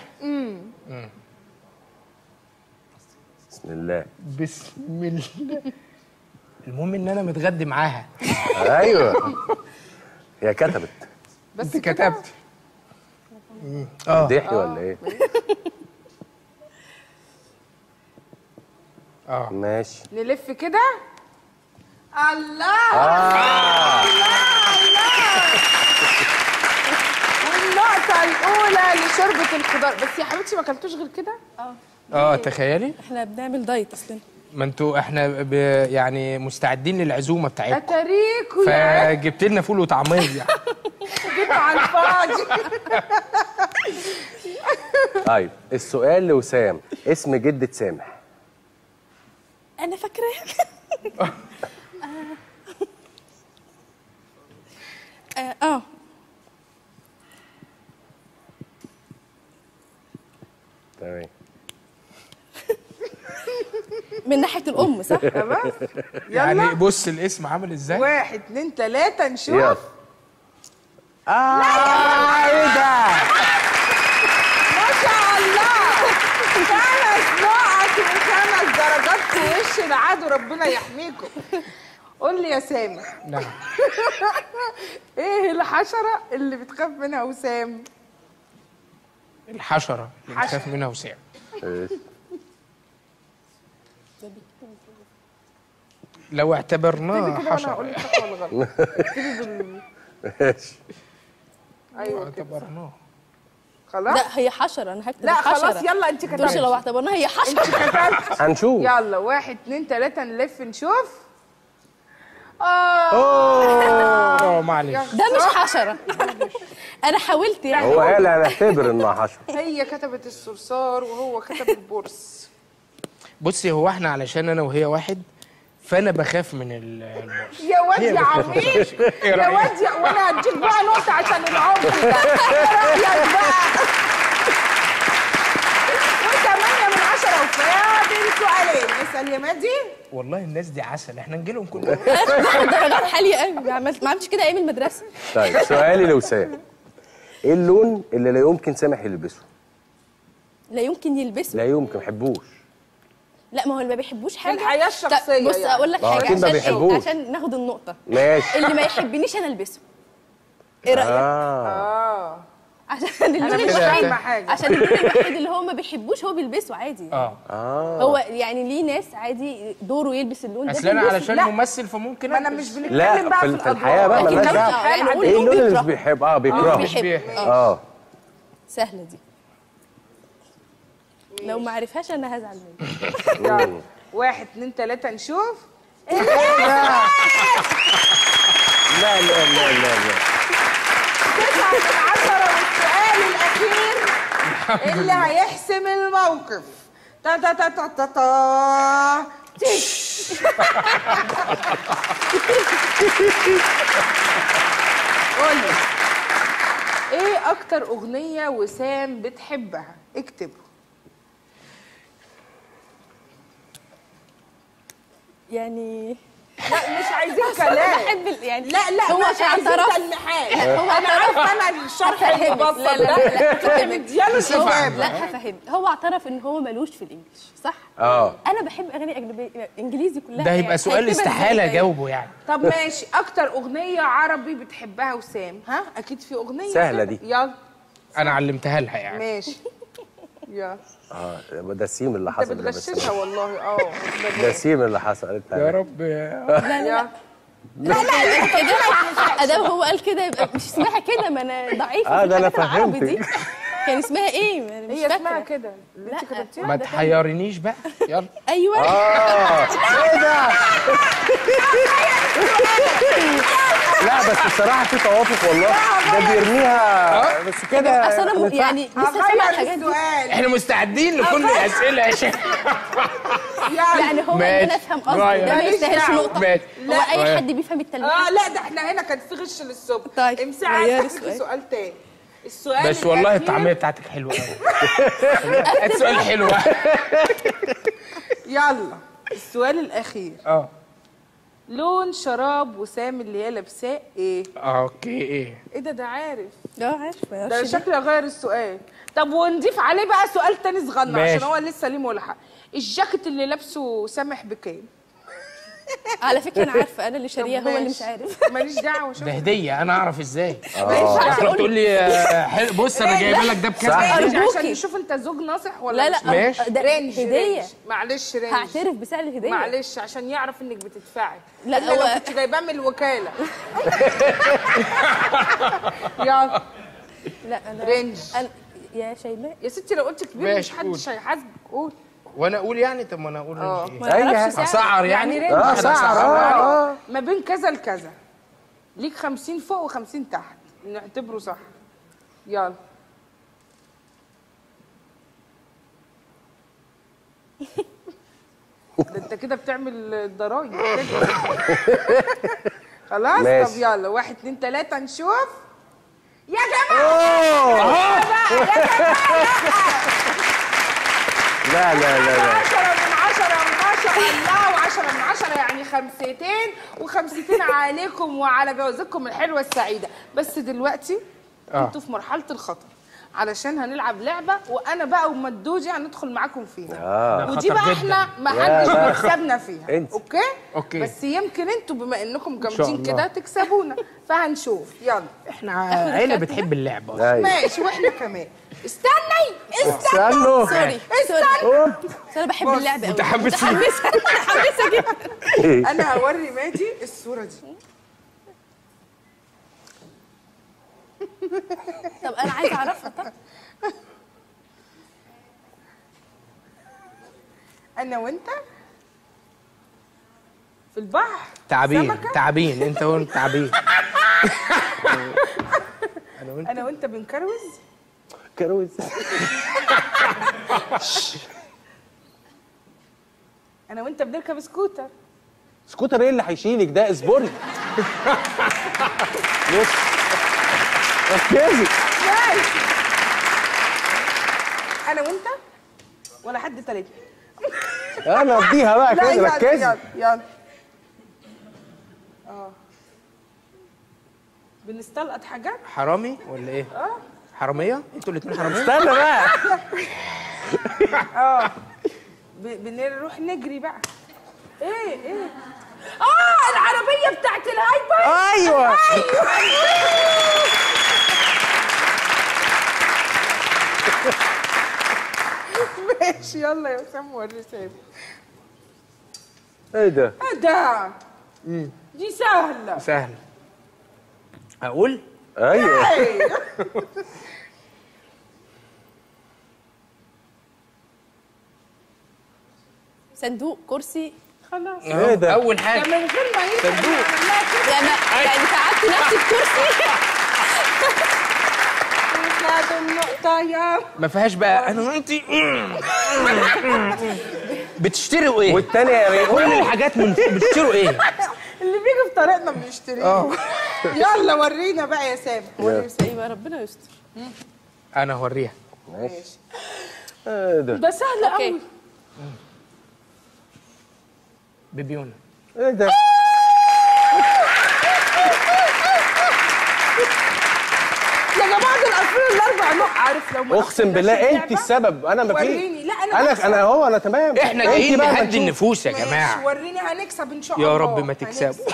[SPEAKER 2] بسم الله
[SPEAKER 3] بسم الله المهم ان انا متغدي معاها
[SPEAKER 2] ايوه هي كتبت
[SPEAKER 1] بس
[SPEAKER 3] انت
[SPEAKER 1] كده؟
[SPEAKER 3] كتبت اه
[SPEAKER 2] ضحي ولا ايه
[SPEAKER 3] اه
[SPEAKER 2] ماشي
[SPEAKER 1] نلف كده الله الله الله والنقطة الأولى لشوربة الخضار بس يا حبيبتي ما اكلتوش غير كده؟
[SPEAKER 4] اه
[SPEAKER 3] اه تخيلي
[SPEAKER 4] احنا بنعمل دايت اصلا
[SPEAKER 3] ما انتوا احنا ب... يعني مستعدين للعزومه بتاعتكم
[SPEAKER 1] أتاريكوا يا
[SPEAKER 3] فجبت لنا فول وطعميه
[SPEAKER 1] جيتوا على الفاضي
[SPEAKER 2] طيب السؤال لوسام اسم جدة سامح
[SPEAKER 4] انا فاكراك اه اه
[SPEAKER 2] تمام
[SPEAKER 4] من ناحيه الام صح
[SPEAKER 1] تمام
[SPEAKER 3] يعني
[SPEAKER 1] يلا
[SPEAKER 3] بص الاسم عامل ازاي
[SPEAKER 1] واحد اتنين تلاته نشوف
[SPEAKER 2] يلا اه ايه ده
[SPEAKER 1] ما شاء الله خمس نقط وخمس درجات في وش العدو ربنا يحميكم قول لي يا سامح
[SPEAKER 3] نعم
[SPEAKER 1] ايه الحشره اللي بتخاف منها وسام
[SPEAKER 3] الحشره اللي
[SPEAKER 1] حشرة.
[SPEAKER 3] بتخاف منها وسام لو اعتبرناه
[SPEAKER 1] كده وانا هقول
[SPEAKER 3] حشره
[SPEAKER 1] لك صح ولا غلط ابتدي بال
[SPEAKER 2] ماشي
[SPEAKER 3] لو
[SPEAKER 1] ايوه كده
[SPEAKER 3] اعتبرناه
[SPEAKER 1] خلاص
[SPEAKER 4] لا هي حشره انا هكتب
[SPEAKER 1] لا
[SPEAKER 4] الحشرة.
[SPEAKER 1] خلاص يلا انت
[SPEAKER 4] تقولش
[SPEAKER 1] كتبت
[SPEAKER 4] لو اعتبرناها هي حشره
[SPEAKER 1] كتبت
[SPEAKER 2] هنشوف
[SPEAKER 1] يلا واحد اتنين تلاته نلف نشوف اه
[SPEAKER 3] اه معلش
[SPEAKER 4] ده مش حشره انا حاولت يعني
[SPEAKER 2] هو قال هنعتبر انها حشره
[SPEAKER 1] هي كتبت الصرصار وهو كتب البرص
[SPEAKER 3] بصي هو احنا علشان انا وهي واحد فانا بخاف من ال- البرص
[SPEAKER 1] يا واد يا عميش يا واد يا وانا هديك بقى نقطة عشان العمر ده ايه رأيك بقى؟ وثمانية من عشرة وفاضل سؤالين اسأل يا مادي
[SPEAKER 3] والله الناس دي عسل احنا نجي لهم كل يوم
[SPEAKER 4] درجات عاليه قوي ما عملت- ما عملتش كده ايام المدرسه
[SPEAKER 2] طيب سؤالي لوسام ايه اللون اللي لا يمكن سامح يلبسه
[SPEAKER 4] لا يمكن يلبسه
[SPEAKER 2] لا يمكن ما بحبوش
[SPEAKER 4] لا ما هو اللي ما بيحبوش حاجه
[SPEAKER 1] الحياة الشخصية
[SPEAKER 4] طب بص
[SPEAKER 1] يعني.
[SPEAKER 4] اقول لك
[SPEAKER 2] ما هو
[SPEAKER 4] حاجه
[SPEAKER 2] أكيد ما
[SPEAKER 4] عشان
[SPEAKER 2] بيحبوش.
[SPEAKER 4] عشان ناخد النقطه
[SPEAKER 2] ماشي
[SPEAKER 4] اللي ما يحبنيش انا البسه ايه رايك
[SPEAKER 2] اه
[SPEAKER 1] اه
[SPEAKER 4] عشان
[SPEAKER 1] انا
[SPEAKER 4] اللون
[SPEAKER 1] مش
[SPEAKER 3] كده
[SPEAKER 4] الوحيد
[SPEAKER 1] فاهمة حاجة
[SPEAKER 4] عشان اللون الوحيد اللي هو ما بيحبوش هو بيلبسه عادي
[SPEAKER 3] اه
[SPEAKER 2] اه
[SPEAKER 4] هو يعني ليه ناس عادي دوره يلبس اللون ده
[SPEAKER 3] اصل انا
[SPEAKER 4] بيلبسه.
[SPEAKER 3] علشان
[SPEAKER 1] لا.
[SPEAKER 3] ممثل فممكن
[SPEAKER 1] ما انا
[SPEAKER 3] ألبس.
[SPEAKER 1] مش بنتكلم
[SPEAKER 2] لا
[SPEAKER 1] بقى
[SPEAKER 2] في,
[SPEAKER 1] في
[SPEAKER 2] في الحياه بقى
[SPEAKER 1] الأدوار.
[SPEAKER 2] ملهاش
[SPEAKER 4] لكن
[SPEAKER 2] دعوه
[SPEAKER 4] آه، يعني
[SPEAKER 2] ايه
[SPEAKER 4] قول
[SPEAKER 2] اللون اللي مش
[SPEAKER 4] بيكره.
[SPEAKER 2] بيحب اه
[SPEAKER 4] مش
[SPEAKER 2] بيكرهه
[SPEAKER 4] بيحب
[SPEAKER 3] بيحب.
[SPEAKER 4] اه
[SPEAKER 2] اه
[SPEAKER 4] سهله دي لو ما عرفهاش انا هزعل منك
[SPEAKER 1] يلا واحد اتنين تلاتة نشوف
[SPEAKER 2] لا لا لا لا لا
[SPEAKER 1] تسعة من عشرة والسؤال الأخير اللي هيحسم الموقف تا تا تا تا تا تا تيك. قولي ايه اكتر اغنية وسام بتحبها اكتبه
[SPEAKER 4] يعني
[SPEAKER 1] لا مش عايزين كلام
[SPEAKER 4] بحب ال- يعني
[SPEAKER 1] لا لا
[SPEAKER 4] هو
[SPEAKER 1] مش عايزين
[SPEAKER 4] اعترف
[SPEAKER 1] تلميحات
[SPEAKER 4] لا هو
[SPEAKER 1] انا
[SPEAKER 4] اعترف
[SPEAKER 1] عارفه انا الشرح
[SPEAKER 4] هفهمك.
[SPEAKER 1] المبسط
[SPEAKER 4] لا لا
[SPEAKER 1] ده
[SPEAKER 4] لا
[SPEAKER 1] كنت مدياله الإجابة
[SPEAKER 4] لا هفهمك هو اعترف ان هو ملوش في الانجليش صح؟
[SPEAKER 2] اه
[SPEAKER 4] انا بحب اغاني اجنبيه انجليزي كلها
[SPEAKER 3] ده
[SPEAKER 4] يعني.
[SPEAKER 3] هيبقى سؤال
[SPEAKER 4] هيعتبر
[SPEAKER 3] استحاله
[SPEAKER 4] زي-
[SPEAKER 3] اجاوبه يعني
[SPEAKER 1] طب ماشي اكتر اغنيه عربي بتحبها وسام ها اكيد في اغنيه
[SPEAKER 2] سهلة
[SPEAKER 1] كده.
[SPEAKER 2] دي.
[SPEAKER 1] يلا
[SPEAKER 3] انا علمتها لها يعني
[SPEAKER 1] ماشي يلا
[SPEAKER 2] اه ده السيم اللي
[SPEAKER 1] انت
[SPEAKER 2] حصل ده بس
[SPEAKER 1] بتغششها والله اه
[SPEAKER 2] ده السيم اللي حصل انت
[SPEAKER 3] يا
[SPEAKER 2] عارف.
[SPEAKER 3] رب
[SPEAKER 1] يلا
[SPEAKER 4] لا لا كده ادام هو قال كده يبقى مش اسمها كده ما انا ضعيفه
[SPEAKER 2] آه،
[SPEAKER 4] في
[SPEAKER 2] ده أنا
[SPEAKER 4] الحاجات العربي
[SPEAKER 2] فهمتك.
[SPEAKER 4] دي كان اسمها ايه ما أنا مش
[SPEAKER 1] هي اسمها
[SPEAKER 4] فاكره
[SPEAKER 1] كده اللي انت
[SPEAKER 4] لا.
[SPEAKER 1] كتبتيها
[SPEAKER 3] ما تحيرنيش بقى يلا
[SPEAKER 4] ايوه
[SPEAKER 2] اه ايه ده لا بس الصراحه في توافق والله ده بيرميها بس كده
[SPEAKER 4] اصل انا م- يعني لسه سامعه
[SPEAKER 1] هغير
[SPEAKER 4] الحاجات دي
[SPEAKER 1] السؤال
[SPEAKER 3] احنا مستعدين لكل الاسئله يا شيخ
[SPEAKER 4] يعني هو ان
[SPEAKER 3] ماشي.
[SPEAKER 4] انا افهم قصدي
[SPEAKER 3] رايح.
[SPEAKER 4] ده ما
[SPEAKER 1] ماليش
[SPEAKER 4] يستاهلش
[SPEAKER 1] دعوة.
[SPEAKER 4] نقطه
[SPEAKER 3] ماشي.
[SPEAKER 4] هو اي
[SPEAKER 3] لا.
[SPEAKER 4] حد بيفهم التلميح
[SPEAKER 1] اه لا ده احنا هنا كان في غش للصبح
[SPEAKER 4] طيب،
[SPEAKER 1] امسحي
[SPEAKER 4] غيري
[SPEAKER 1] عايزة
[SPEAKER 4] السؤال.
[SPEAKER 1] سؤال تاني السؤال
[SPEAKER 3] بس والله
[SPEAKER 1] الأخير-
[SPEAKER 3] الطعميه بتاعتك حلوه قوي السؤال حلو
[SPEAKER 1] يلا السؤال الاخير
[SPEAKER 3] اه
[SPEAKER 1] لون شراب وسام اللي هي لابساه ايه
[SPEAKER 3] اوكي ايه
[SPEAKER 1] ايه ده ده عارف
[SPEAKER 4] اه عارفه يا
[SPEAKER 1] ده
[SPEAKER 4] رشيد.
[SPEAKER 1] شكلي اغير السؤال طب ونضيف عليه بقى سؤال تاني صغنن
[SPEAKER 3] ماشي.
[SPEAKER 1] عشان هو لسه ليه ملحق الجاكيت اللي لابسه سامح بكام
[SPEAKER 4] على فكره انا عارفه انا اللي شاريه
[SPEAKER 1] طب
[SPEAKER 4] هو اللي
[SPEAKER 1] ماشي.
[SPEAKER 4] مش عارف
[SPEAKER 1] ماليش دعوه شوف
[SPEAKER 3] ده هديه انا اعرف ازاي
[SPEAKER 1] ماشي
[SPEAKER 3] تروح تقول لي آه، حلو بص انا جايبه لك ده بكذا
[SPEAKER 2] صح.
[SPEAKER 3] هدية.
[SPEAKER 1] عشان
[SPEAKER 4] أرجوكي.
[SPEAKER 1] نشوف انت زوج ناصح ولا
[SPEAKER 4] لا لا
[SPEAKER 1] مش
[SPEAKER 3] ماشي.
[SPEAKER 4] ده
[SPEAKER 1] رينج
[SPEAKER 4] هديه
[SPEAKER 1] رينج. معلش رينج
[SPEAKER 4] هعترف بسعر الهديه
[SPEAKER 1] معلش عشان يعرف انك بتدفعي
[SPEAKER 4] لا،
[SPEAKER 1] إلا لو
[SPEAKER 4] هو-
[SPEAKER 1] كنت جايباه من الوكاله يلا
[SPEAKER 4] لا انا
[SPEAKER 1] رينج.
[SPEAKER 4] أنا يا شيماء
[SPEAKER 1] يا ستي لو قلت كبير مش
[SPEAKER 3] ماشي،
[SPEAKER 1] حدش هيحاسبك قول
[SPEAKER 3] وانا اقول يعني طب ما انا اقول
[SPEAKER 1] آه.
[SPEAKER 3] إيه؟
[SPEAKER 4] ما يعرفش
[SPEAKER 2] أيوة.
[SPEAKER 4] سعر
[SPEAKER 3] اسعر يعني
[SPEAKER 1] يعني رينج.
[SPEAKER 2] اه
[SPEAKER 3] أنا
[SPEAKER 2] سعر
[SPEAKER 3] أسعر.
[SPEAKER 2] اه اه
[SPEAKER 1] ما بين كذا لكذا ليك 50 فوق و50 تحت نعتبره صح يلا ده انت كده بتعمل ضرايب كده. خلاص
[SPEAKER 2] ماشي.
[SPEAKER 1] طب يلا واحد اتنين تلاته نشوف يا جماعه
[SPEAKER 2] لا لا لا لا
[SPEAKER 1] عشرة من عشرة ما الله وعشرة من عشرة يعني خمستين وخمستين عليكم وعلى جوازكم الحلوة السعيدة بس دلوقتي
[SPEAKER 3] آه.
[SPEAKER 1] انتوا في مرحلة الخطر علشان هنلعب لعبة وانا بقى ومدوجي هندخل معاكم فيها
[SPEAKER 2] اه
[SPEAKER 1] ودي
[SPEAKER 3] خطر
[SPEAKER 1] بقى
[SPEAKER 3] جداً.
[SPEAKER 1] احنا ما
[SPEAKER 2] يا
[SPEAKER 1] حدش
[SPEAKER 2] بقى.
[SPEAKER 1] بيكسبنا فيها
[SPEAKER 2] انت.
[SPEAKER 1] اوكي
[SPEAKER 3] أوكي.
[SPEAKER 1] بس يمكن انتوا بما انكم
[SPEAKER 3] شاء
[SPEAKER 1] جامدين
[SPEAKER 3] الله.
[SPEAKER 1] كده تكسبونا فهنشوف يلا
[SPEAKER 3] احنا عيله بتحب اللعب أصلاً.
[SPEAKER 2] ايوه
[SPEAKER 1] ماشي واحنا كمان استني استنى
[SPEAKER 2] استنوا
[SPEAKER 4] سوري سوري
[SPEAKER 2] أوب.
[SPEAKER 4] بس انا بحب
[SPEAKER 1] بص،
[SPEAKER 4] اللعب قوي
[SPEAKER 3] متحمسة.
[SPEAKER 4] متحمسه متحمسه جدا
[SPEAKER 1] انا هوري ماجي الصورة دي
[SPEAKER 4] طب انا عايزه اعرفها طب
[SPEAKER 1] انا وانت في البحر
[SPEAKER 3] تعبين
[SPEAKER 1] سمكة؟
[SPEAKER 3] تعبين انت وانت تعبين انا وانت
[SPEAKER 1] انا وانت بنكروز
[SPEAKER 2] كروز
[SPEAKER 1] انا وانت بنركب سكوتر
[SPEAKER 2] سكوتر ايه اللي هيشيلك ده اصبري بص ركزي
[SPEAKER 1] ماشي انا وانت ولا حد تالت
[SPEAKER 2] انا اديها بقى
[SPEAKER 1] لا
[SPEAKER 2] كده
[SPEAKER 1] يلا
[SPEAKER 2] ركزي
[SPEAKER 1] يلا يلا اه بنستلقط حاجات
[SPEAKER 3] حرامي ولا ايه؟
[SPEAKER 1] اه
[SPEAKER 3] حراميه؟ انتوا الاثنين حراميه؟
[SPEAKER 2] استنى بقى
[SPEAKER 1] اه ب- بنروح نجري بقى ايه ايه اه العربيه بتاعت الهايبر
[SPEAKER 2] ايوه
[SPEAKER 1] ماشي يلا يا اسامه وري سامي
[SPEAKER 2] ايه ده
[SPEAKER 1] ايه ده دي سهله
[SPEAKER 3] سهل اقول؟
[SPEAKER 2] ايوه
[SPEAKER 1] ايه
[SPEAKER 4] صندوق كرسي
[SPEAKER 1] خلاص
[SPEAKER 2] ايه ده
[SPEAKER 3] اول
[SPEAKER 1] ده
[SPEAKER 3] حاجه
[SPEAKER 1] من غير ما ينفع
[SPEAKER 3] صندوق.
[SPEAKER 1] نعملها كده
[SPEAKER 4] يعني يعني قعدت نفسي في كرسي
[SPEAKER 1] خد النقطه يا
[SPEAKER 3] ما فيهاش بقى انا وانت بتشتروا ايه؟
[SPEAKER 2] والتانية يا
[SPEAKER 3] كل
[SPEAKER 2] ريت
[SPEAKER 3] الحاجات من بتشتروا ايه؟
[SPEAKER 1] اللي بيجي في طريقنا بنشتريه
[SPEAKER 3] اه
[SPEAKER 1] يلا ورينا بقى يا سامي ورينا
[SPEAKER 4] ايوه ربنا يستر
[SPEAKER 3] انا هوريها
[SPEAKER 2] ماشي ايه ده
[SPEAKER 1] ده سهل
[SPEAKER 4] أوكي.
[SPEAKER 1] قوي
[SPEAKER 3] بيبيونا
[SPEAKER 2] ايه ده
[SPEAKER 1] يا جماعه دول قافلين الاربع نقط عارف لو ما
[SPEAKER 2] اقسم بالله
[SPEAKER 1] قفلناش
[SPEAKER 2] انت
[SPEAKER 1] اللعبة،
[SPEAKER 2] السبب انا ما في
[SPEAKER 1] وريني. لا، أنا بكسب.
[SPEAKER 2] انا انا هو انا تمام
[SPEAKER 3] احنا
[SPEAKER 2] انت
[SPEAKER 3] جايين
[SPEAKER 2] بقى ما
[SPEAKER 3] نهدي
[SPEAKER 2] نشوف.
[SPEAKER 3] النفوس يا
[SPEAKER 1] ماشي
[SPEAKER 3] جماعه
[SPEAKER 1] وريني هنكسب ان شاء الله
[SPEAKER 3] يا رب ما
[SPEAKER 1] هنكسب.
[SPEAKER 3] تكسبوا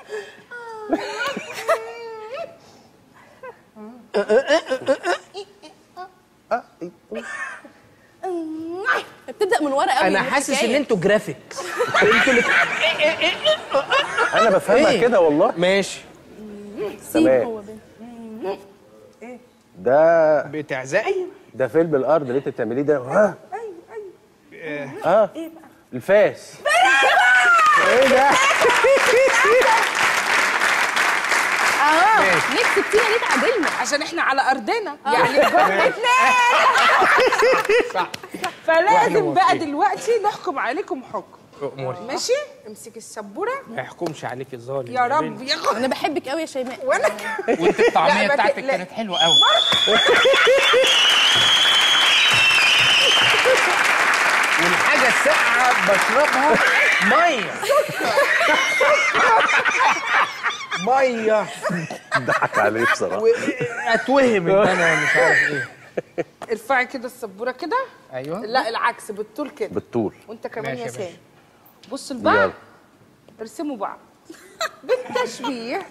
[SPEAKER 4] بتبدا من ورا قوي
[SPEAKER 3] انا حاسس ان انتوا جرافيكس انتوا اللي
[SPEAKER 2] انا بفهمها
[SPEAKER 3] إيه؟
[SPEAKER 2] كده والله
[SPEAKER 3] ماشي
[SPEAKER 4] سيب
[SPEAKER 2] تمام.
[SPEAKER 4] هو بين.
[SPEAKER 2] ده
[SPEAKER 3] بتعزقي
[SPEAKER 2] ده فيلم الارض اللي انت بتعمليه ده ها اه الفاس ايه ده
[SPEAKER 1] اه
[SPEAKER 4] ليه كسبتينا ليه تعادلنا
[SPEAKER 1] عشان احنا على ارضنا يعني كنا اتنين فلازم بقى دلوقتي نحكم عليكم حكم
[SPEAKER 3] اموري
[SPEAKER 1] ماشي امسك السبوره
[SPEAKER 3] ما يحكمش عليك الظالم
[SPEAKER 1] يا رب يا غ-
[SPEAKER 4] انا بحبك قوي يا شيماء
[SPEAKER 1] وانا
[SPEAKER 3] وانت الطعميه
[SPEAKER 1] لا، ما
[SPEAKER 3] بتاعتك
[SPEAKER 1] تقلق.
[SPEAKER 3] كانت حلوه قوي والحاجه الساقعه بشربها ميه ميه
[SPEAKER 2] ضحك عليه بصراحه
[SPEAKER 3] اتوهم ان انا مش عارف ايه
[SPEAKER 1] ارفعي كده السبوره كده
[SPEAKER 3] ايوه
[SPEAKER 1] لا العكس بالطول كده
[SPEAKER 2] بالطول
[SPEAKER 1] وانت كمان
[SPEAKER 3] ماشي
[SPEAKER 1] يا
[SPEAKER 3] يا
[SPEAKER 1] سامي
[SPEAKER 3] باشا.
[SPEAKER 1] بصوا لبعض
[SPEAKER 2] يلا
[SPEAKER 1] ارسموا بعض بالتشبيه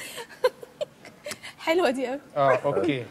[SPEAKER 4] حلوه دي قوي
[SPEAKER 3] اه اوكي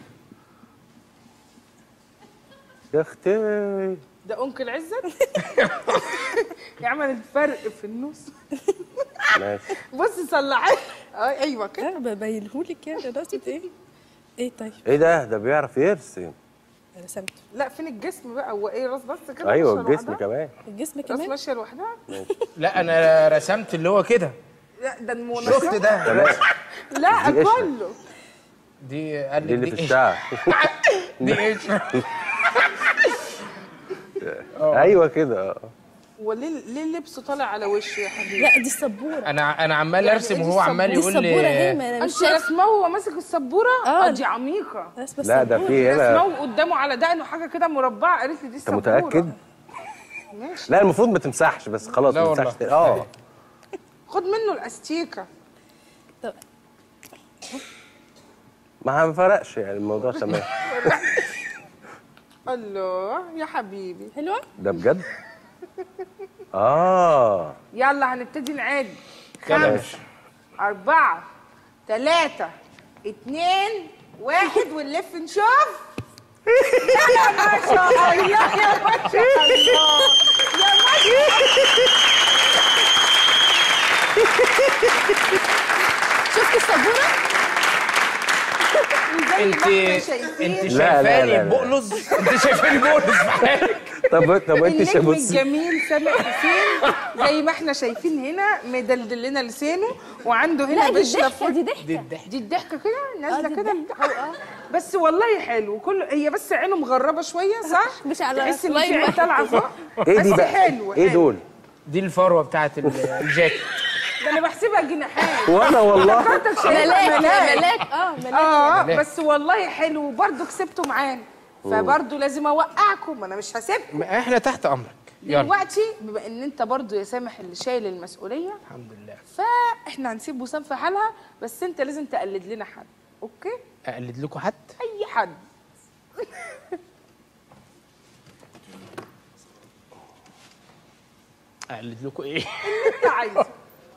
[SPEAKER 2] يا اختي
[SPEAKER 1] ده انكل عزت يعمل الفرق في النص
[SPEAKER 2] ماشي
[SPEAKER 1] بصي صلعي اه ايوه كده
[SPEAKER 4] انا ببينهولك يعني راسة ايه ايه طيب
[SPEAKER 2] ايه ده ده بيعرف يرسم
[SPEAKER 4] رسمته
[SPEAKER 1] لا فين الجسم بقى هو ايه راس بس كده
[SPEAKER 2] ايوه
[SPEAKER 1] ماشية
[SPEAKER 2] الجسم
[SPEAKER 1] لوحدها؟
[SPEAKER 2] كمان
[SPEAKER 4] الجسم
[SPEAKER 1] راس
[SPEAKER 4] كمان
[SPEAKER 1] ماشيه لوحدها
[SPEAKER 3] لا انا رسمت اللي هو كده
[SPEAKER 1] لا ده
[SPEAKER 3] شفت
[SPEAKER 1] المناسبة
[SPEAKER 3] ده
[SPEAKER 2] تمام
[SPEAKER 1] لا
[SPEAKER 2] دي قشرة.
[SPEAKER 1] كله
[SPEAKER 3] دي قال
[SPEAKER 2] دي
[SPEAKER 3] لك
[SPEAKER 2] اللي في
[SPEAKER 3] ايه
[SPEAKER 2] الشعر
[SPEAKER 3] دي ايه
[SPEAKER 2] ايوه كده آه.
[SPEAKER 1] وليه ليه لبسه طالع على وشه يا حبيبي
[SPEAKER 4] لا دي السبوره
[SPEAKER 3] انا انا عمال
[SPEAKER 1] يعني
[SPEAKER 3] ارسم
[SPEAKER 1] دي
[SPEAKER 3] وهو عمال
[SPEAKER 4] دي
[SPEAKER 3] يقول
[SPEAKER 4] السبوره اهي
[SPEAKER 3] لي
[SPEAKER 4] ما انا مش
[SPEAKER 1] انت
[SPEAKER 4] شايفه
[SPEAKER 1] رسمه وهو ماسك السبوره
[SPEAKER 4] آه.
[SPEAKER 1] اه دي عميقه
[SPEAKER 4] رسمه
[SPEAKER 2] لا ده
[SPEAKER 4] السبورة.
[SPEAKER 2] في هنا
[SPEAKER 1] رسمه قدامه على دقنه حاجه كده مربعه قالت لي دي
[SPEAKER 2] انت
[SPEAKER 1] السبوره
[SPEAKER 2] متاكد
[SPEAKER 1] ماشي
[SPEAKER 2] لا المفروض ما تمسحش بس خلاص
[SPEAKER 3] لا
[SPEAKER 2] ما
[SPEAKER 3] والله.
[SPEAKER 2] تمسحش تاني. اه
[SPEAKER 1] خد منه الاستيكه
[SPEAKER 4] طب
[SPEAKER 2] ما فرقش يعني الموضوع تمام
[SPEAKER 1] الله يا حبيبي
[SPEAKER 4] حلوه
[SPEAKER 2] ده بجد اه
[SPEAKER 1] يلا هنبتدي نعد
[SPEAKER 3] يلا يا
[SPEAKER 1] خمسة أربعة ثلاثة اتنين واحد ونلف نشوف يا ما شاء الله يا ما شاء الله يا ما شاء
[SPEAKER 4] شفت السبوره
[SPEAKER 1] الله
[SPEAKER 3] انت
[SPEAKER 1] زي ما احنا
[SPEAKER 3] انت
[SPEAKER 1] شايفين
[SPEAKER 2] لا، لا، لا،
[SPEAKER 3] شايفاني
[SPEAKER 2] لا.
[SPEAKER 3] بقلص انت شايفاني بقلص في حالك
[SPEAKER 2] طب طب انت
[SPEAKER 1] النجم
[SPEAKER 2] بص
[SPEAKER 1] الجميل سامح حسين زي ما احنا شايفين هنا مدلدل لنا لسانه وعنده هنا
[SPEAKER 4] لا دي
[SPEAKER 1] بشرة
[SPEAKER 4] الضحكه
[SPEAKER 1] فوق
[SPEAKER 4] دي
[SPEAKER 3] دي
[SPEAKER 4] ضحكه
[SPEAKER 3] الضحك
[SPEAKER 1] دي الضحكه كده
[SPEAKER 4] آه،
[SPEAKER 1] نازله
[SPEAKER 4] دي
[SPEAKER 1] كده
[SPEAKER 4] الضحكة.
[SPEAKER 1] الضحكة. بس والله حلو كله هي بس عينه مغربه شويه صح
[SPEAKER 4] مش على
[SPEAKER 1] تحس ان
[SPEAKER 4] لاين
[SPEAKER 1] في عين
[SPEAKER 4] واحد.
[SPEAKER 1] طالعه فوق
[SPEAKER 2] ايه دي
[SPEAKER 1] بس
[SPEAKER 2] بقى
[SPEAKER 1] حلو
[SPEAKER 2] ايه
[SPEAKER 1] حلو.
[SPEAKER 2] دول
[SPEAKER 3] دي الفروه بتاعت ال- الجاكيت
[SPEAKER 1] ده انا بحسبها جناحات
[SPEAKER 2] وانا والله
[SPEAKER 1] فكرتك شايفها
[SPEAKER 4] ملاك ملاك اه ملاك
[SPEAKER 1] اه
[SPEAKER 3] ملاك.
[SPEAKER 1] بس والله حلو وبرضه كسبتوا معانا فبرضه لازم اوقعكم انا مش هسيبكم
[SPEAKER 3] ما احنا تحت امرك يلا
[SPEAKER 1] دلوقتي بما ان انت برضه يا سامح اللي شايل المسؤوليه
[SPEAKER 3] الحمد لله
[SPEAKER 1] فاحنا هنسيب وسام في حالها بس انت لازم تقلد لنا حد اوكي
[SPEAKER 3] اقلد لكم حد
[SPEAKER 1] اي حد
[SPEAKER 3] اقلد لكم ايه
[SPEAKER 1] انت عايزه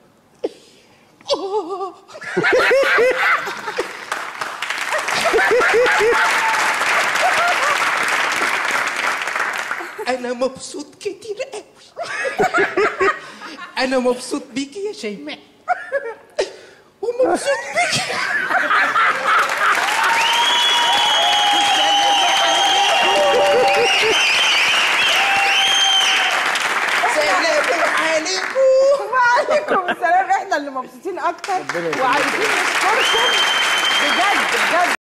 [SPEAKER 3] انا مبسوط كتير قوي انا مبسوط بيكي يا شيماء ومبسوط بيكي سلام عليكم
[SPEAKER 1] وعليكم السلام احنا اللي مبسوطين اكتر وعايزين نشكركم بجد بجد